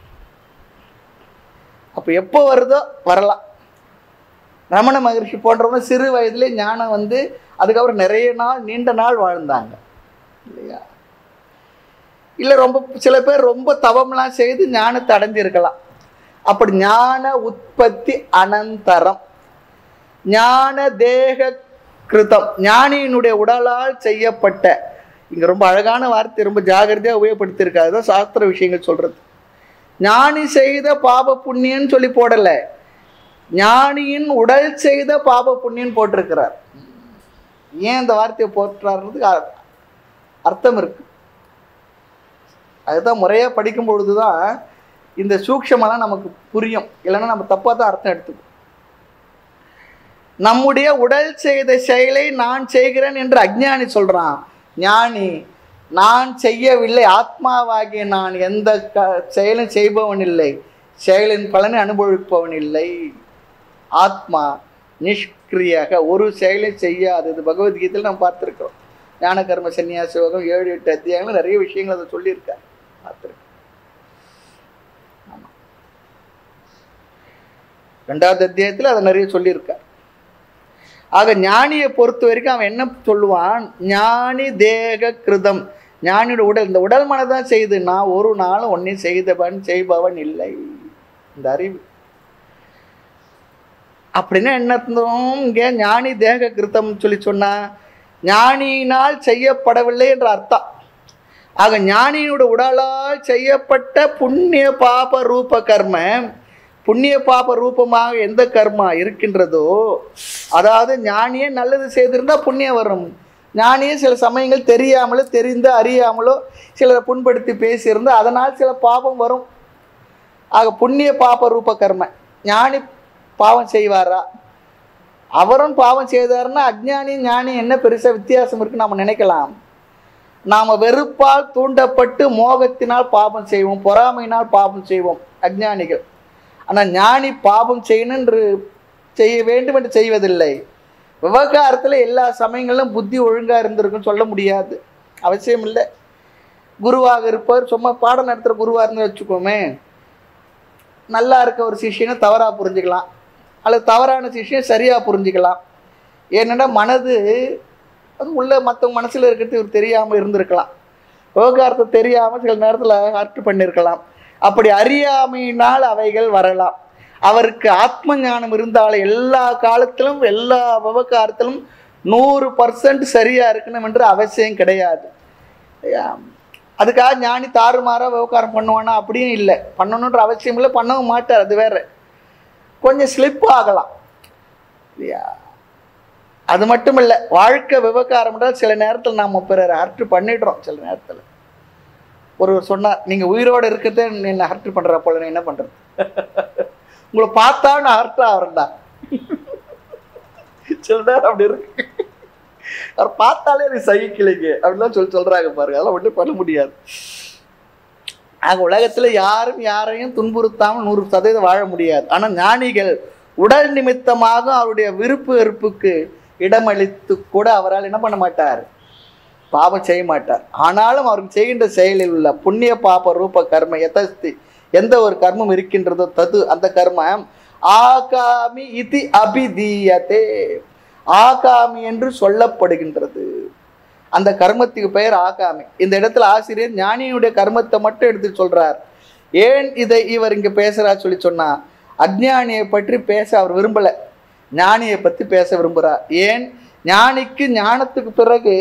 Speaker 1: அப்ப எப்போ வருதோ வரலாம் ரமண மகரிஷி போன்றவங்க சிறு வயதிலே ஞானம் வந்து அதுக்கப்புறம் நிறைய நாள் நீண்ட நாள் வாழ்ந்தாங்க இல்லையா இல்லை ரொம்ப சில பேர் ரொம்ப தவம்லாம் செய்து ஞானத்தை அடைஞ்சிருக்கலாம் அப்படி ஞான உற்பத்தி அனந்தரம் ஞான தேக கிருதம் ஞானியினுடைய உடலால் செய்யப்பட்ட இங்க ரொம்ப அழகான வார்த்தை ரொம்ப ஜாகிரதையா உபயோகப்படுத்தியிருக்காரு அதுதான் சாஸ்திர விஷயங்கள் சொல்றது ஞானி செய்த பாப புண்ணியன்னு சொல்லி போடல ஞானியின் உடல் செய்த பாப புண்ணியன்னு போட்டிருக்கிறார் ஏன் இந்த வார்த்தையை போட்டுறாருன்றதுக்கு அ- அர்த்தம் இருக்கு அதுதான் முறையா படிக்கும் பொழுதுதான் இந்த சூக்ஷமெல்லாம் நமக்கு புரியும் இல்லைன்னா நம்ம தப்பா தான் அர்த்தம் எடுத்துக்கணும் நம்முடைய உடல் செய்த செயலை நான் செய்கிறேன் என்று அஜ்ஞானி சொல்றான் ஞானி நான் செய்யவில்லை ஆத்மாவாகிய நான் எந்த க செயலும் செய்பவன் இல்லை செயலின் பலனை அனுபவிப்பவன் இல்லை ஆத்மா நிஷ்கிரியாக ஒரு செயலை செய்யாதது பகவத்கீதையில் நாம் பார்த்துருக்கிறோம் ஞான கர்ம சன்னியாச யோகம் ஏழு எட்டு அத்தியாயங்கள் நிறைய விஷயங்கள் அதை சொல்லியிருக்கார் பார்த்துருக்கோம் ஆமா. ரெண்டாவது அத்தியாயத்தில் அதை நிறைய சொல்லியிருக்கார் ஆக ஞானியை பொறுத்த வரைக்கும் அவன் என்ன சொல்லுவான் ஞானி தேக கிருதம் ஞானியோட உடல் இந்த உடல் மனதான் செய்து நான் ஒரு நாளும் ஒன்றையும் செய்தவன் செய்பவன் இல்லை இந்த அறிவு அப்படின்னா என்ன அர்த்தம் இங்கே ஞானி தேக கிருத்தம் சொல்லி சொன்னா ஞானியினால் செய்யப்படவில்லை என்ற அர்த்தம் ஆக ஞானியோட உடலால் செய்யப்பட்ட புண்ணிய பாப ரூப கர்ம புண்ணிய பாப ரூபமாக எந்த கர்மா இருக்கின்றதோ அதாவது ஞானியே நல்லது செய்திருந்தா புண்ணியம் வரும் ஞானியே சில சமயங்கள் தெரியாமலோ தெரிந்து அறியாமலோ சிலரை புண்படுத்தி பேசியிருந்தா அதனால் சில பாபம் வரும் ஆக புண்ணிய பாப ரூப கர்ம ஞானி பாவம் செய்வாரா அவரும் பாவம் செய்தாருன்னா அஜ்ஞானி ஞானி என்ன பெருசாக வித்தியாசம் இருக்குன்னு நம்ம நினைக்கலாம் நாம் வெறுப்பால் தூண்டப்பட்டு மோகத்தினால் பாபம் செய்வோம் பொறாமையினால் பாபம் செய்வோம் அஜ்ஞானிகள் ஆனால் ஞானி பாபம் செய்யணும் என்று செய்ய வேண்டும் என்று செய்வதில்லை விவகாரத்தில் எல்லா சமயங்களிலும் புத்தி ஒழுங்காக இருந்திருக்குன்னு சொல்ல முடியாது அவசியம் இல்லை குருவாக இருப்பவர் சும்மா பாடம் நடத்துகிற குருவாக இருந்து வச்சுக்கோமே நல்லா இருக்க ஒரு சிஷியனை தவறாக புரிஞ்சுக்கலாம் அல்லது தவறான சிஷியனை சரியாக புரிஞ்சுக்கலாம் ஏன்னா மனது அது உள்ள மற்றவங்க மனசில் இருக்கிறது இவர் தெரியாமல் இருந்திருக்கலாம் விவகாரத்தை தெரியாமல் சில நேரத்தில் ஹர்ட் பண்ணியிருக்கலாம் அப்படி அறியாமையினால் அவைகள் வரலாம் அவருக்கு ஆத்ம ஞானம் இருந்தாலும் எல்லா காலத்திலும் எல்லா விவகாரத்திலும் நூறு பர்சன்ட் சரியாக இருக்கணும் என்று அவசியம் கிடையாது ஐயா, அதுக்காக ஞானி தாறுமாறாக விவகாரம் பண்ணுவானா அப்படியும் இல்லை பண்ணணுன்ற அவசியம் இல்லை பண்ணவும் மாட்டார் அது வேற கொஞ்சம் ஸ்லிப் ஆகலாம் இல்லையா அது மட்டும் இல்லை வாழ்க்கை விவகாரம் என்றால் சில நேரத்தில் நாம் பிறரை ஹர்ட் பண்ணிடுறோம் சில நேரத்தில் ஒருவர் சொன்னார் நீங்கள் உயிரோடு இருக்கிறதே என்ன ஹர்ட் பண்ணுற போல நான் என்ன பண்ணுறது உங்களை பார்த்தா நான் ஹர்ட் ஆகிறேன்டா சில நேரம் அப்படி இருக்கு அவர் பார்த்தாலே எனக்கு சகிக்கலைங்க அப்படிலாம் சொல்லி சொல்கிறாங்க பாருங்க அதெல்லாம் ஒன்றும் பண்ண முடியாது ஆக உலகத்தில் யாரும் யாரையும் துன்புறுத்தாமல் நூறு சதவீதம் வாழ முடியாது ஆனால் ஞானிகள் உடல் நிமித்தமாக அவருடைய விருப்பு வெறுப்புக்கு இடமளித்து கூட அவரால் என்ன பண்ண மாட்டார் பாவம் செய்ய மாட்டார் ஆனாலும் அவருக்கு செய்கின்ற செயலில் உள்ள புண்ணிய பாப ரூப கர்ம எதஸ்தி எந்த ஒரு கர்மம் இருக்கின்றதோ தது அந்த கர்மம் ஆகாமி இதி அபிதீயதே ஆகாமி என்று சொல்லப்படுகின்றது அந்த கர்மத்துக்கு பெயர் ஆகாமி இந்த இடத்துல ஆசிரியர் ஞானியுடைய கர்மத்தை மட்டும் எடுத்து சொல்றார் ஏன் இதை இவர் இங்க பேசுறார் சொல்லி சொன்னா அஜ்ஞானியை பற்றி பேச அவர் விரும்பல ஞானியை பத்தி பேச விரும்புகிறார் ஏன் ஞானிக்கு ஞானத்துக்கு பிறகு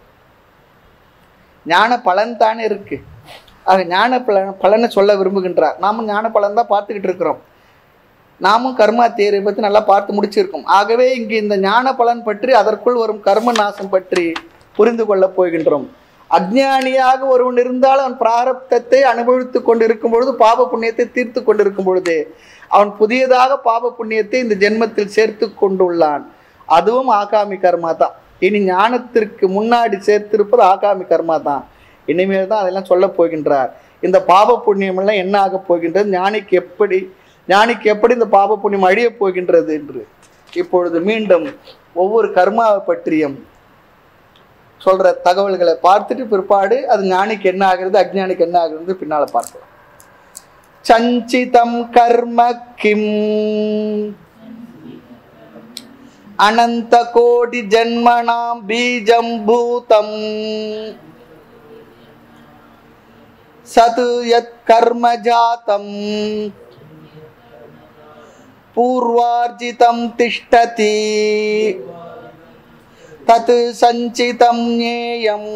Speaker 1: ஞான பலன் தானே இருக்கு ஆக ஞான பலன் பலனை சொல்ல விரும்புகின்றார் நாமும் ஞான பலன் தான் பார்த்துக்கிட்டு இருக்கிறோம் நாமும் கர்மா தேரை பற்றி நல்லா பார்த்து முடிச்சிருக்கோம் ஆகவே இங்கு இந்த ஞான பலன் பற்றி அதற்குள் வரும் கர்ம நாசம் பற்றி புரிந்து கொள்ளப் போகின்றோம் அஜ்ஞானியாக ஒருவன் இருந்தால் அவன் பிராரப்தத்தை அனுபவித்துக் கொண்டிருக்கும் பொழுது பாப புண்ணியத்தை தீர்த்து கொண்டிருக்கும் பொழுது அவன் புதியதாக பாப புண்ணியத்தை இந்த ஜென்மத்தில் சேர்த்து கொண்டுள்ளான் அதுவும் ஆகாமி கர்மா தான் இனி ஞானத்திற்கு முன்னாடி சேர்த்திருப்பது ஆகாமி கர்மா தான் இனிமேல் தான் அதெல்லாம் சொல்லப் போகின்றார் இந்த பாப புண்ணியம் எல்லாம் என்ன ஆகப் போகின்றது ஞானிக்கு எப்படி ஞானிக்கு எப்படி இந்த பாப புண்ணியம் அழியப் போகின்றது என்று இப்பொழுது மீண்டும் ஒவ்வொரு கர்மாவை பற்றியும் சொல்ற தகவல்களை பார்த்துட்டு பிற்பாடு அது ஞானிக்கு என்ன ஆகிறது அஜ்ஞானிக்கு என்ன ஆகிறது பின்னால பார்க்கலாம் சஞ்சிதம் கர்ம கிம் அனந்த கோடி ஜன்மனாம் பீஜம் பூதம் சது யத் கர்ம ஜாதம் பூர்வார்ஜிதம் திஷ்டதி தத் சஞ்சிதம் ஞேயம்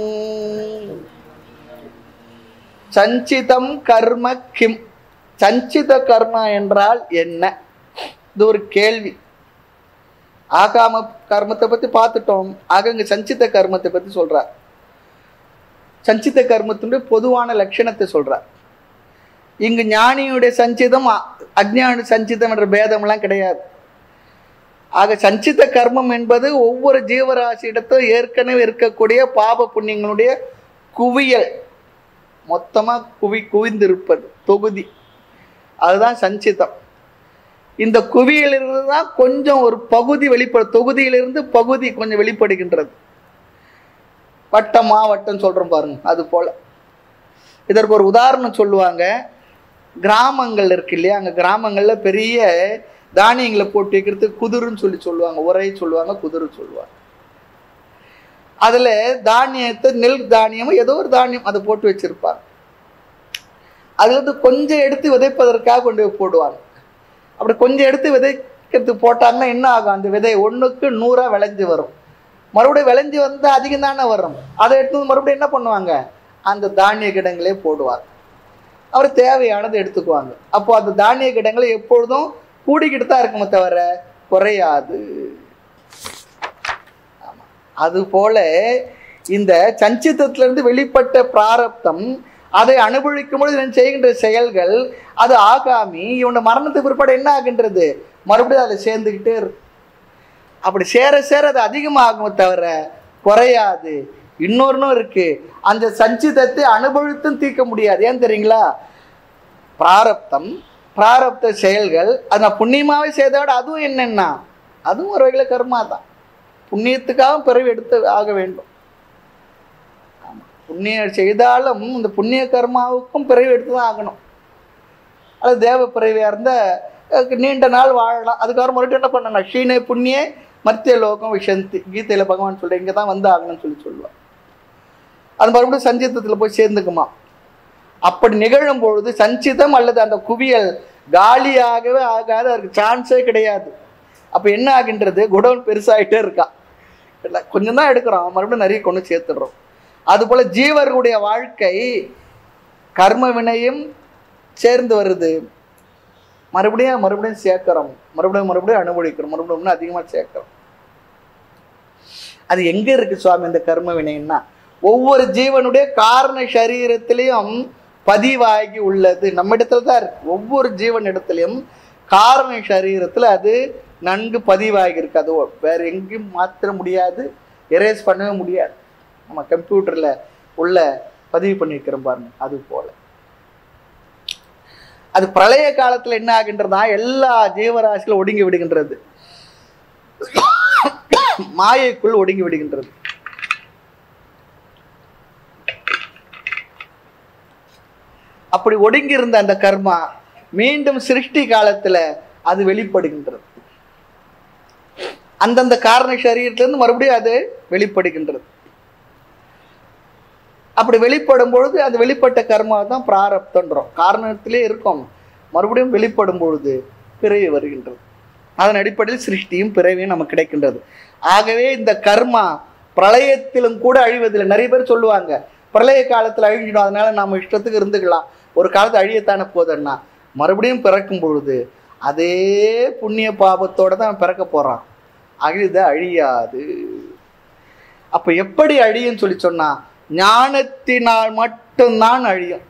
Speaker 1: சஞ்சிதம் கர்ம கிம் சஞ்சித கர்மா என்றால் என்ன இது ஒரு கேள்வி ஆகாம கர்மத்தை பத்தி பார்த்துட்டோம் ஆக இங்க சஞ்சித கர்மத்தை பத்தி சொல்றார் சஞ்சித கர்மத்தினுடைய பொதுவான லட்சணத்தை சொல்றார் இங்கு ஞானியுடைய சஞ்சிதம் அ- அஜ்ஞான சஞ்சிதம் என்ற பேதம்லாம் கிடையாது ஆக சஞ்சித கர்மம் என்பது ஒவ்வொரு ஜீவராசியிடத்தும் ஏற்கனவே இருக்கக்கூடிய பாப புண்ணியங்களுடைய குவியல் மொத்தமாக குவி குவிந்திருப்பது தொகுதி அதுதான் சஞ்சிதம் இந்த குவியலிருந்து தான் கொஞ்சம் ஒரு பகுதி வெளிப்பட தொகுதியிலிருந்து பகுதி கொஞ்சம் வெளிப்படுகின்றது வட்டம் மாவட்டம் சொல்கிறோம் பாருங்க அது போல இதற்கு ஒரு உதாரணம் சொல்லுவாங்க கிராமங்கள் இருக்கு இல்லையா அங்கே கிராமங்களில் பெரிய தானியங்களை போட்டு வைக்கிறதுக்கு குதிருன்னு சொல்லி சொல்லுவாங்க உரை சொல்லுவாங்க குதிரு சொல்லுவாங்க அதில் தானியத்தை நெல் தானியமும் ஏதோ ஒரு தானியம் அதை போட்டு வச்சிருப்பாங்க அதுல இருந்து கொஞ்சம் எடுத்து விதைப்பதற்காக கொண்டு போய் போடுவாங்க அப்படி கொஞ்சம் எடுத்து விதைக்கிறதுக்கு போட்டாங்கன்னா என்ன ஆகும் அந்த விதை ஒன்றுக்கு நூறாக விளைஞ்சு வரும் மறுபடியும் விளைஞ்சு வந்து அதிகம் தானே வரும் அதை எடுத்து வந்து மறுபடியும் என்ன பண்ணுவாங்க அந்த தானிய கிடங்களே போடுவாங்க அவர் தேவையானது எடுத்துக்குவாங்க அப்போ அந்த தானிய கிடங்களை எப்பொழுதும் கூடிக்கிட்டு தான் இருக்குமே தவிர குறையாது ஆமா. அதுபோல இந்த சஞ்சிதத்திலிருந்து வெளிப்பட்ட பிராரப்தம் அதை அனுபவிக்கும் பொழுது இவன் செய்கின்ற செயல்கள் அது ஆகாமி இவனோட மரணத்துக்கு பிற்பாடு என்ன ஆகின்றது மறுபடியும் அதை சேர்ந்துக்கிட்டே இருக்கும் அப்படி சேர சேர அது அதிகமாகுமே தவிர குறையாது இன்னொன்னும் இருக்கு அந்த சஞ்சிதத்தை அனுபவித்தும் தீர்க்க முடியாது ஏன் தெரியுங்களா பிராரப்தம் பிராரப்த செயல்கள் அது நான் புண்ணியமாவே செய்ததை விட அதுவும் என்னன்னா அதுவும் ஒரு வகையில் கர்மா தான் புண்ணியத்துக்காக பிறவி எடுத்து ஆக வேண்டும் ஆமா. புண்ணியம் செய்தாலும் இந்த புண்ணிய கர்மாவுக்கும் பிறவி எடுத்து தான் ஆகணும் அது தேவ பிறவியாக இருந்தால் நீண்ட நாள் வாழலாம் அதுக்கப்புறம் மறுபடியும் என்ன பண்ணணும் ஷீனே புண்ணிய மத்திய லோகம் விஷந்தி கீதையில் பகவான் சொல்ற இங்கே தான் வந்து ஆகணும்னு சொல்லி சொல்லுவார் அது மறுபடியும் சஞ்சிதத்தில் போய் சேர்ந்துக்குமா அப்படி நிகழும் பொழுது சஞ்சிதம் அல்லது அந்த குவியல் காலியாகவே ஆகாது அதுக்கு சான்ஸே கிடையாது அப்போ என்ன ஆகின்றது குடோன் பெருசாகிட்டே இருக்கா இல்லை கொஞ்சம் தான் எடுக்கிறோம் மறுபடியும் நிறைய கொண்டு சேர்த்துடுறோம் அதுபோல் ஜீவர்களுடைய வாழ்க்கை கர்ம வினையும் சேர்ந்து வருது மறுபடியும் மறுபடியும் சேர்க்கிறோம் மறுபடியும் மறுபடியும் அனுபவிக்கிறோம் மறுபடியும் இன்னும் அதிகமாக சேர்க்கிறோம் அது எங்க இருக்கு சுவாமி இந்த கர்ம வினைன்னா ஒவ்வொரு ஜீவனுடைய காரண சரீரத்திலையும் பதிவாகி உள்ளது நம்ம இடத்துல தான் இருக்கு ஒவ்வொரு ஜீவன் இடத்துலையும் காரண சரீரத்தில் அது நன்கு பதிவாகி இருக்கு அது வேற எங்கேயும் மாற்ற முடியாது எரேஸ் பண்ணவே முடியாது நம்ம கம்ப்யூட்டர்ல உள்ள பதிவு பண்ணியிருக்கிறோம் பாருங்க அது போல அது பிரளய காலத்துல என்ன ஆகின்றதா எல்லா ஜீவராசிகளும் ஒடுங்கி விடுகின்றது மாயைக்குள் ஒடுங்கி விடுகின்றது அப்படி ஒடுங்கி இருந்த அந்த கர்மா மீண்டும் சிருஷ்டி காலத்துல அது வெளிப்படுகின்றது அந்தந்த காரண சரீரத்திலிருந்து மறுபடியும் அது வெளிப்படுகின்றது அப்படி வெளிப்படும் பொழுது அது வெளிப்பட்ட கர்மா தான் பிராரப்தன்றோம் காரணத்திலே இருக்கும் மறுபடியும் வெளிப்படும் பொழுது பிறவி வருகின்றது அதன் அடிப்படையில் சிருஷ்டியும் பிறவியும் நமக்கு கிடைக்கின்றது ஆகவே இந்த கர்மா பிரளயத்திலும் கூட அழிவதில்லை நிறைய பேர் சொல்லுவாங்க பிரளய காலத்தில் அழிஞ்சிடும் அதனால நம்ம இஷ்டத்துக்கு இருந்துக்கலாம் ஒரு காலத்து அழியத்தானே போதன்னா மறுபடியும் பிறக்கும் பொழுது அதே புண்ணிய பாபத்தோட தான் பிறக்க போறான் அழித அழியாது அப்ப எப்படி அழியும் சொல்லி சொன்னா ஞானத்தினால் மட்டும்தான் அழியும்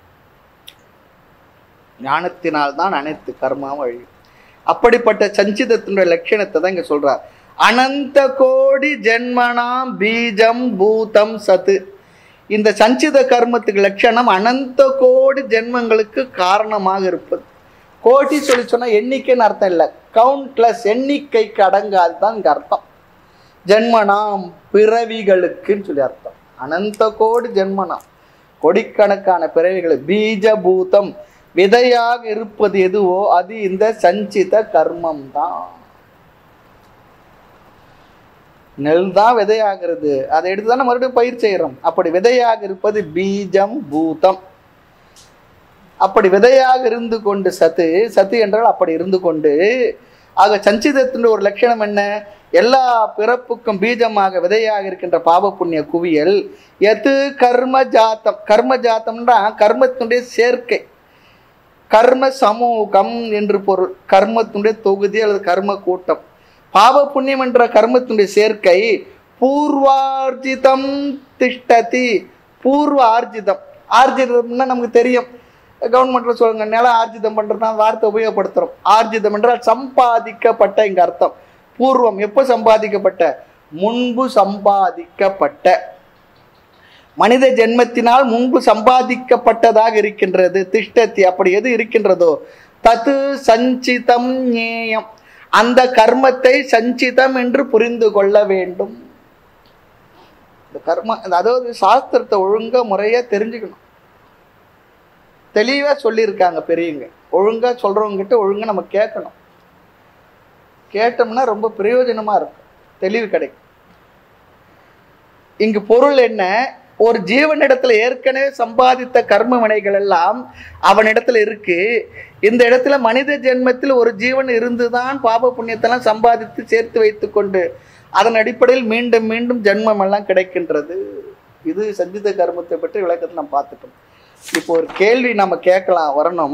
Speaker 1: ஞானத்தினால் தான் அனைத்து கர்மாவும் அழியும் அப்படிப்பட்ட சஞ்சிதத்தினுடைய லட்சணத்தை தான் இங்க சொல்றார் அனந்த கோடி ஜென்மனாம் பீஜம் பூதம் சத்து இந்த சஞ்சித கர்மத்துக்கு லட்சணம் அனந்த கோடி ஜென்மங்களுக்கு காரணமாக இருப்பது கோடி சொல்லி சொன்னா எண்ணிக்கைன்னு அர்த்தம் இல்லை கவுண்ட்லெஸ் எண்ணிக்கைக்கு அடங்காது தான் இங்க அர்த்தம் ஜென்மனாம் பிறவிகளுக்குன்னு சொல்லி அர்த்தம் அனந்த கோடி ஜென்மனாம் கொடிக்கணக்கான பிறவிகள் பீஜ பூதம் விதையாக இருப்பது எதுவோ அது இந்த சஞ்சித கர்மம் தான் நெல் தான் விதையாகிறது அதை எடுத்து தானே மறுபடியும் பயிர் செய்கிறோம் அப்படி விதையாக இருப்பது பீஜம் பூதம் அப்படி விதையாக இருந்து கொண்டு சத்து சத்து என்றால் அப்படி இருந்து கொண்டு ஆக சஞ்சிதத்தின் ஒரு லட்சணம் என்ன எல்லா பிறப்புக்கும் பீஜமாக விதையாக இருக்கின்ற பாப புண்ணிய குவியல் எது கர்ம ஜாத்தம் கர்ம ஜாத்தம்னா கர்மத்தினுடைய சேர்க்கை கர்ம சமூகம் என்று பொருள் கர்மத்தினுடைய தொகுதி அல்லது கர்ம கூட்டம் பாவ புண்ணியம் என்ற கர்மத்தினுடைய சேர்க்கை பூர்வார்ஜிதம் திஷ்டதி பூர்வ ஆர்ஜிதம் ஆர்ஜிதம்னா நமக்கு தெரியும் கவர்மெண்ட்ல சொல்லுங்க நிலம் ஆர்ஜிதம் பண்றது தான் வார்த்தை உபயோகப்படுத்துறோம் ஆர்ஜிதம் என்றால் சம்பாதிக்கப்பட்ட இங்க அர்த்தம் பூர்வம் எப்போ சம்பாதிக்கப்பட்ட முன்பு சம்பாதிக்கப்பட்ட மனித ஜென்மத்தினால் முன்பு சம்பாதிக்கப்பட்டதாக இருக்கின்றது திஷ்டத்தி அப்படி எது இருக்கின்றதோ தது சஞ்சிதம் ஞேயம் அந்த கர்மத்தை சஞ்சிதம் என்று புரிந்து கொள்ள வேண்டும் இந்த கர்ம அதாவது சாஸ்திரத்தை ஒழுங்கா முறையா தெரிஞ்சுக்கணும் தெளிவா சொல்லியிருக்காங்க பெரியவங்க ஒழுங்கா சொல்றவங்க ஒழுங்கா நம்ம கேட்கணும் கேட்டோம்னா ரொம்ப பிரயோஜனமா இருக்கும் தெளிவு கிடைக்கும் இங்கு பொருள் என்ன ஒரு ஜீவனிடத்துல ஏற்கனவே சம்பாதித்த கர்ம வினைகள் எல்லாம் அவனிடத்துல இருக்கு இந்த இடத்துல மனித ஜென்மத்தில் ஒரு ஜீவன் இருந்துதான் பாப புண்ணியத்தெல்லாம் சம்பாதித்து சேர்த்து வைத்துக்கொண்டு அதன் அடிப்படையில் மீண்டும் மீண்டும் ஜென்மம் எல்லாம் கிடைக்கின்றது இது சஞ்சித கர்மத்தை பற்றி விளக்கத்தில் நாம் பார்த்துட்டோம் இப்போ ஒரு கேள்வி நம்ம கேட்கலாம் வரணும்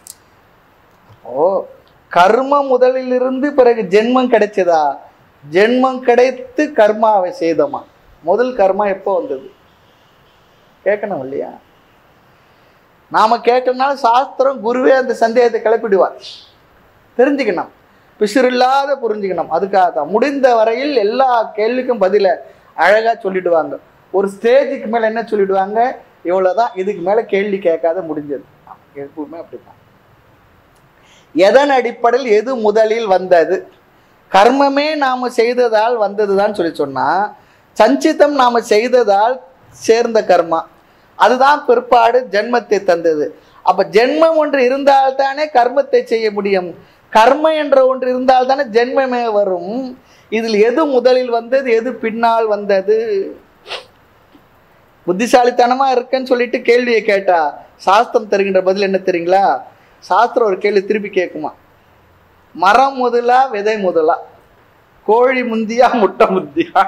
Speaker 1: ஓ கர்ம முதலிலிருந்து பிறகு ஜென்மம் கிடைச்சதா ஜென்மம் கிடைத்து கர்மாவை செய்தோமா முதல் கர்மா எப்போ வந்தது கேட்கணும் இல்லையா நாம கேட்கறதுனால சாஸ்திரம் குருவே அந்த சந்தேகத்தை கிளப்பிடுவார் தெரிஞ்சுக்கணும் பிசுறில்லாத புரிஞ்சுக்கணும் அதுக்காக தான் முடிந்த வரையில் எல்லா கேள்விக்கும் பதிலை அழகா சொல்லிடுவாங்க ஒரு ஸ்டேஜுக்கு மேல என்ன சொல்லிடுவாங்க இவ்வளவுதான் இதுக்கு மேல கேள்வி கேட்காத முடிஞ்சது எப்பவுமே அப்படிதான் எதன் அடிப்படையில் எது முதலில் வந்தது கர்மமே நாம செய்ததால் வந்ததுதான் சொல்லி சொன்னா சஞ்சிதம் நாம செய்ததால் சேர்ந்த கர்மா அதுதான் பிற்பாடு ஜென்மத்தை தந்தது அப்ப ஜென்மம் ஒன்று இருந்தால்தானே கர்மத்தை செய்ய முடியும் கர்ம என்ற ஒன்று இருந்தால்தானே ஜென்மமே வரும் இதில் எது முதலில் வந்தது எது பின்னால் வந்தது புத்திசாலித்தனமா இருக்கேன்னு சொல்லிட்டு கேள்வியை கேட்டா சாஸ்திரம் தருகின்ற பதில் என்ன தெரியுங்களா சாஸ்திரம் ஒரு கேள்வி திருப்பி கேட்குமா மரம் முதலா விதை முதலா கோழி முந்தியா முட்டை முந்தியா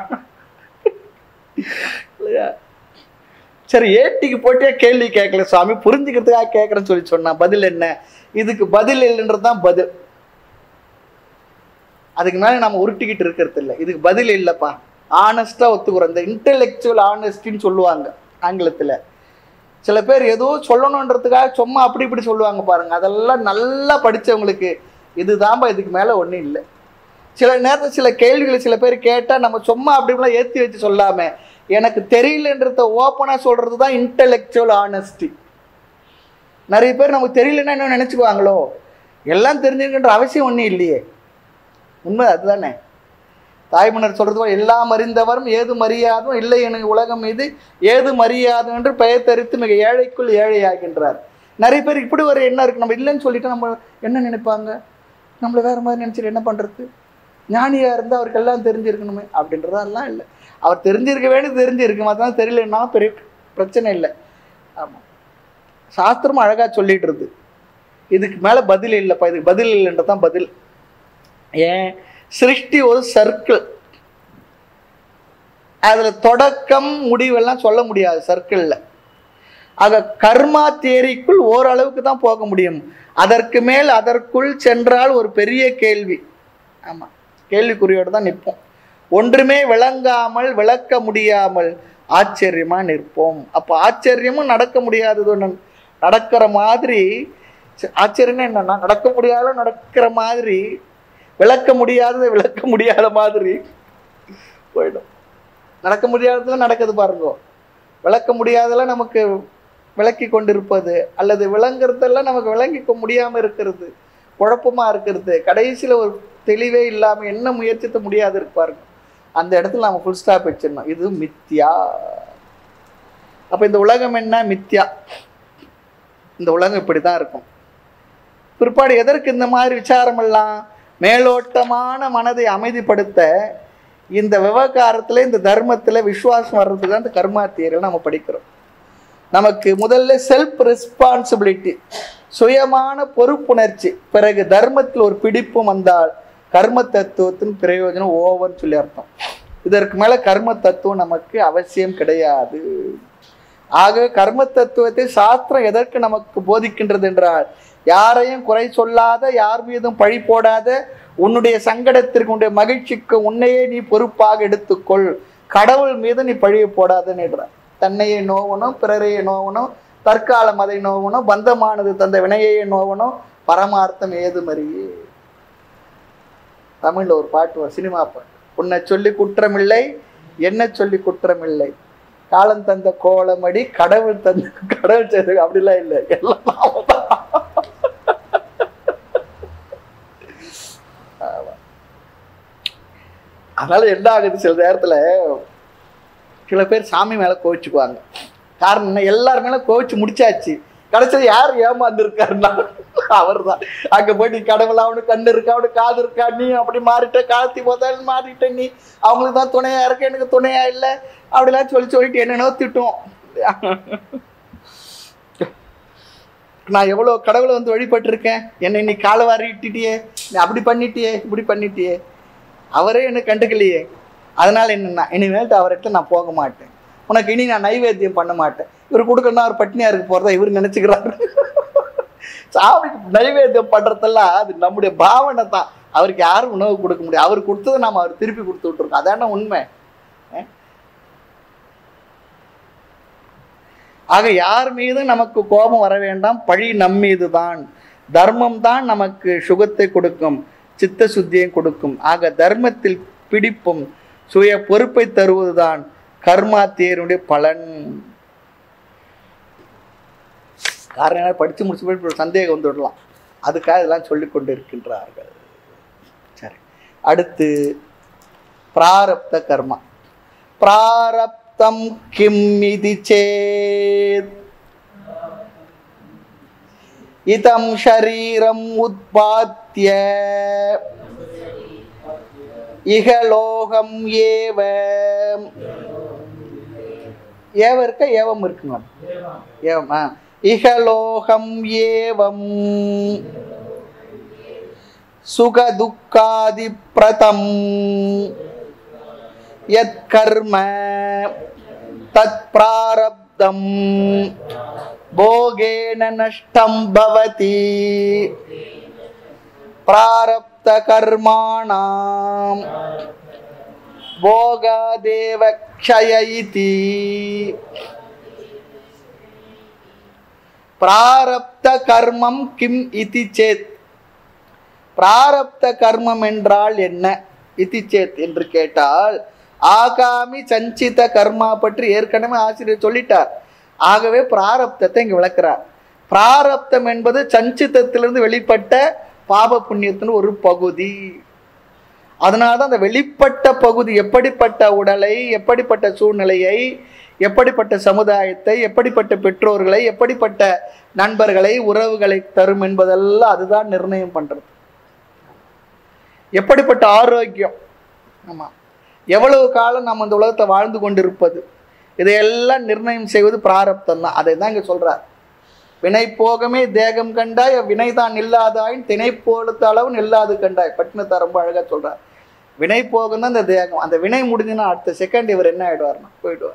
Speaker 1: இல்லையா சரி ஏட்டிக்கு போட்டே கேள்வி கேட்கல சுவாமி புரிஞ்சுக்கிறதுக்காக கேட்கறேன்னு சொல்லி சொன்னா பதில் என்ன இதுக்கு பதில் இல்லைன்றது தான் பதில் அதுக்கு மேல நம்ம உருட்டிக்கிட்டு இருக்கிறது இல்லை இதுக்கு பதில் இல்லைப்பா ஆனஸ்டா ஒத்துக்கிறோம் இந்த இன்டெலெக்சுவல் ஆனஸ்டின்னு சொல்லுவாங்க ஆங்கிலத்துல சில பேர் ஏதோ சொல்லணுன்றதுக்காக சும்மா அப்படி இப்படி சொல்லுவாங்க பாருங்க அதெல்லாம் நல்லா படிச்சவங்களுக்கு இதுதான்பா இதுக்கு மேல ஒன்றும் இல்லை சில நேரத்தில் சில கேள்விகளை சில பேர் கேட்டால் நம்ம சும்மா அப்படி இப்படிலாம் ஏற்றி வச்சு சொல்லாம எனக்கு தெரியலன்றத ஓப்பனாக சொல்றது தான் இன்டெலெக்சுவல் ஆனஸ்டி நிறைய பேர் நமக்கு தெரியலன்னா என்ன நினச்சிக்குவாங்களோ எல்லாம் தெரிஞ்சுக்கின்ற அவசியம் ஒன்றும் இல்லையே உண்மை அதுதானே தாய்மன்னர் சொல்றது போல எல்லாம் அறிந்தவரும் ஏது மரியாதும் இல்லை எனக்கு உலகம் மீது ஏது மரியாதும் என்று பெயர் தரித்து மிக ஏழைக்குள் ஏழையாகின்றார் நிறைய பேர் இப்படி ஒரு எண்ணம் இருக்கு நம்ம இல்லைன்னு சொல்லிட்டு நம்ம என்ன நினைப்பாங்க நம்மளை வேற மாதிரி நினைச்சிட்டு என்ன பண்றது ஞானியா இருந்தால் அவருக்கு எல்லாம் தெரிஞ்சிருக்கணுமே அப்படின்றதெல்லாம் இல்லை அவர் தெரிஞ்சிருக்க வேண்டியது தெரிஞ்சிருக்கு அதான் தெரியலன்னா பெரிய பிரச்சனை இல்லை ஆமாம் சாஸ்திரம் அழகா சொல்லிட்டு இருக்கு இதுக்கு மேலே பதில் இல்லைப்பா இதுக்கு பதில் இல்லைன்றதான் பதில் ஏன் சிருஷ்டி ஒரு சர்க்கிள் அதில் தொடக்கம் முடிவெல்லாம் சொல்ல முடியாது சர்க்கிளில் ஆக கர்மா தேரிக்குள் ஓரளவுக்கு தான் போக முடியும் அதற்கு மேல் அதற்குள் சென்றால் ஒரு பெரிய கேள்வி ஆமாம் கேள்விக்குறியோடு தான் நிற்போம் ஒன்றுமே விளங்காமல் விளக்க முடியாமல் ஆச்சரியமா நிற்போம் அப்போ ஆச்சரியமும் நடக்க முடியாதது ஒன்று நடக்கிற மாதிரி ச- ஆச்சரியம்னா என்னன்னா நடக்க முடியாத நடக்கிற மாதிரி விளக்க முடியாததை விளக்க முடியாத மாதிரி போயிடும் நடக்க முடியாததுல நடக்குது பாருங்க விளக்க முடியாதெல்லாம் நமக்கு விளக்கி கொண்டிருப்பது அல்லது விளங்குறதெல்லாம் நமக்கு விளங்கிக்க முடியாம இருக்கிறது குழப்பமா இருக்கிறது கடைசியில ஒரு தெளிவே இல்லாம என்ன முயற்சித்த முடியாது இருப்பாருங்க அந்த இடத்துல நம்ம ஃபுல் ஸ்டாப் வச்சிடணும் இது மித்யா அப்ப இந்த உலகம் என்ன மித்யா இந்த உலகம் இப்படி தான் இருக்கும் பிற்பாடு எதற்கு இந்த மாதிரி விசாரம் எல்லாம் மேலோட்டமான மனதை அமைதிப்படுத்த இந்த விவகாரத்தில் இந்த தர்மத்தில் விசுவாசம் வர்றதுக்கு தான் இந்த கர்மா தியரியில் நம்ம படிக்கிறோம் நமக்கு முதல்ல செல்ஃப் ரெஸ்பான்சிபிலிட்டி சுயமான பொறுப்புணர்ச்சி பிறகு தர்மத்தில் ஒரு பிடிப்பும் வந்தால் கர்ம தத்துவத்தின் பிரயோஜனம் ஓவர்னு சொல்லி அர்த்தம் இதற்கு மேல கர்ம தத்துவம் நமக்கு அவசியம் கிடையாது ஆக கர்ம தத்துவத்தை சாஸ்திரம் எதற்கு நமக்கு போதிக்கின்றது என்றால் யாரையும் குறை சொல்லாத யார் மீதும் பழி போடாத உன்னுடைய சங்கடத்திற்கு உன்னுடைய மகிழ்ச்சிக்கு உன்னையே நீ பொறுப்பாக எடுத்துக்கொள் கடவுள் மீது நீ பழியை போடாதன்னு தன்னையே நோவணும் பிறரையே நோவணும் தற்காலம் அதை நோவணும் பந்தமானது தந்த வினையையே நோவணும் பரமார்த்தம் ஏதுமறியே தமிழ்ல ஒரு பாட்டு வரும் சினிமா பாட்டு உன்னை சொல்லி குற்றமில்லை என்ன சொல்லி குற்றமில்லை காலம் தந்த கோலமடி கடவுள் தந்த கடவுள் செய்த அப்படிலாம் இல்லை எல்லாம் நாம தான். ஆமா. அதனால என்ன ஆகுது சில நேரத்துல சில பேர் சாமி மேல கோவிச்சுக்குவாங்க காரணம் என்ன எல்லார் மேல கோவிச்சு முடிச்சாச்சு கடைசியில் யார் ஏமாந்துருக்காருன்னா அவர் தான் அங்க போய் நீ கடவுள் அவனுக்கு கண்ணு இருக்கா அவனுக்கு காது இருக்கா நீ அப்படி மாறிட்ட காலத்தி போதால் மாறிட்ட நீ அவங்களுக்கு தான் துணையா இருக்க எனக்கு துணையா இல்லை அப்படிலாம் சொல்லி சொல்லிட்டு என்னென்னோ திட்டுவோம் நான் எவ்வளோ கடவுளை வந்து வழிபட்டிருக்கேன் என்னை நீ காலை வாரி இட்டுட்டியே நீ அப்படி பண்ணிட்டியே இப்படி பண்ணிட்டியே அவரே என்னை கண்டுக்கலையே அதனால என்னன்னா இனிமேல்ட்டு அவர்கிட்ட நான் போக மாட்டேன் உனக்கு இனி நான் நைவேத்தியம் பண்ண மாட்டேன் இவர் கொடுக்கணும்னா அவர் பட்னியா இருக்க போறதா இவர் நினைச்சுக்கிறாரு சாமிக்கு நைவேத்தியம் பண்றதெல்லாம் அது நம்முடைய பாவனை தான் அவருக்கு யாரும் உணவு கொடுக்க முடியாது அவர் கொடுத்ததை நாம அவர் திருப்பி கொடுத்து விட்டுருக்கோம் அதான உண்மை அஹ்? ஆக யார் மீதும் நமக்கு கோபம் வர வேண்டாம் பழி நம் மீது தான் தர்மம் தான் நமக்கு சுகத்தை கொடுக்கும் சித்த சுத்தியை கொடுக்கும் ஆக தர்மத்தில் பிடிப்பும் சுய பொறுப்பை தருவதுதான் கர்மா தேருடைய பலன் காரணம் என்ன படித்து முடிச்சு போய் ஒரு சந்தேகம் வந்து விடலாம் அதுக்காக இதெல்லாம் சொல்லி கொண்டு இருக்கின்றார்கள் சரி அடுத்து பிராரப்த கர்மா பிராரப்தம் கிம் இது சேத் இதம் ஷரீரம் உத்பாத்திய இகலோகம் ஏவ ஏவ இருக்க ஏவம் இருக்குங்க ஏவம் ஆ இகலோகம் ஏவம் சுகதுக்காதி பிரதம் யத் கர்ம தத் பிராரப்தம் போகேன நஷ்டம் பவதி பிராரப்த கர்மாணாம் போகாதேவ க்ஷய இதி பிராரப்த கர்மம் கிம் இதி சேத் பிராரப்த கர்மம் என்றால் என்ன இதி சேத் என்று கேட்டால் ஆகாமி சஞ்சித கர்மா பற்றி ஏற்கனவே ஆசிரியர் சொல்லிட்டார் ஆகவே பிராரப்தத்தை இங்க விளக்குறார் பிராரப்தம் என்பது சஞ்சிதத்திலிருந்து வெளிப்பட்ட பாப புண்ணியத்தின் ஒரு பகுதி அதனால தான் அந்த வெளிப்பட்ட பகுதி எப்படிப்பட்ட உடலை எப்படிப்பட்ட சூழ்நிலையை எப்படிப்பட்ட சமுதாயத்தை எப்படிப்பட்ட பெற்றோர்களை எப்படிப்பட்ட நண்பர்களை உறவுகளை தரும் என்பதெல்லாம் அதுதான் நிர்ணயம் பண்றது எப்படிப்பட்ட ஆரோக்கியம் ஆமா எவ்வளவு காலம் நம்ம இந்த உலகத்தை வாழ்ந்து கொண்டிருப்பது இதையெல்லாம் நிர்ணயம் செய்வது பிராரப்தம் தான் அதை தான் இங்க சொல்றார் வினை போகமே தேகம் கண்டாய் வினைதான் இல்லாதாயின் திணை போலத்த அளவு நில்லாது கண்டாய் பட்டினத்தை ரொம்ப அழகா சொல்றார் வினை போகம் தான் இந்த தேகம் அந்த வினை முடிஞ்சுன்னா அடுத்த செகண்ட் இவர் என்ன ஆயிடுவார்னா போயிடுவார்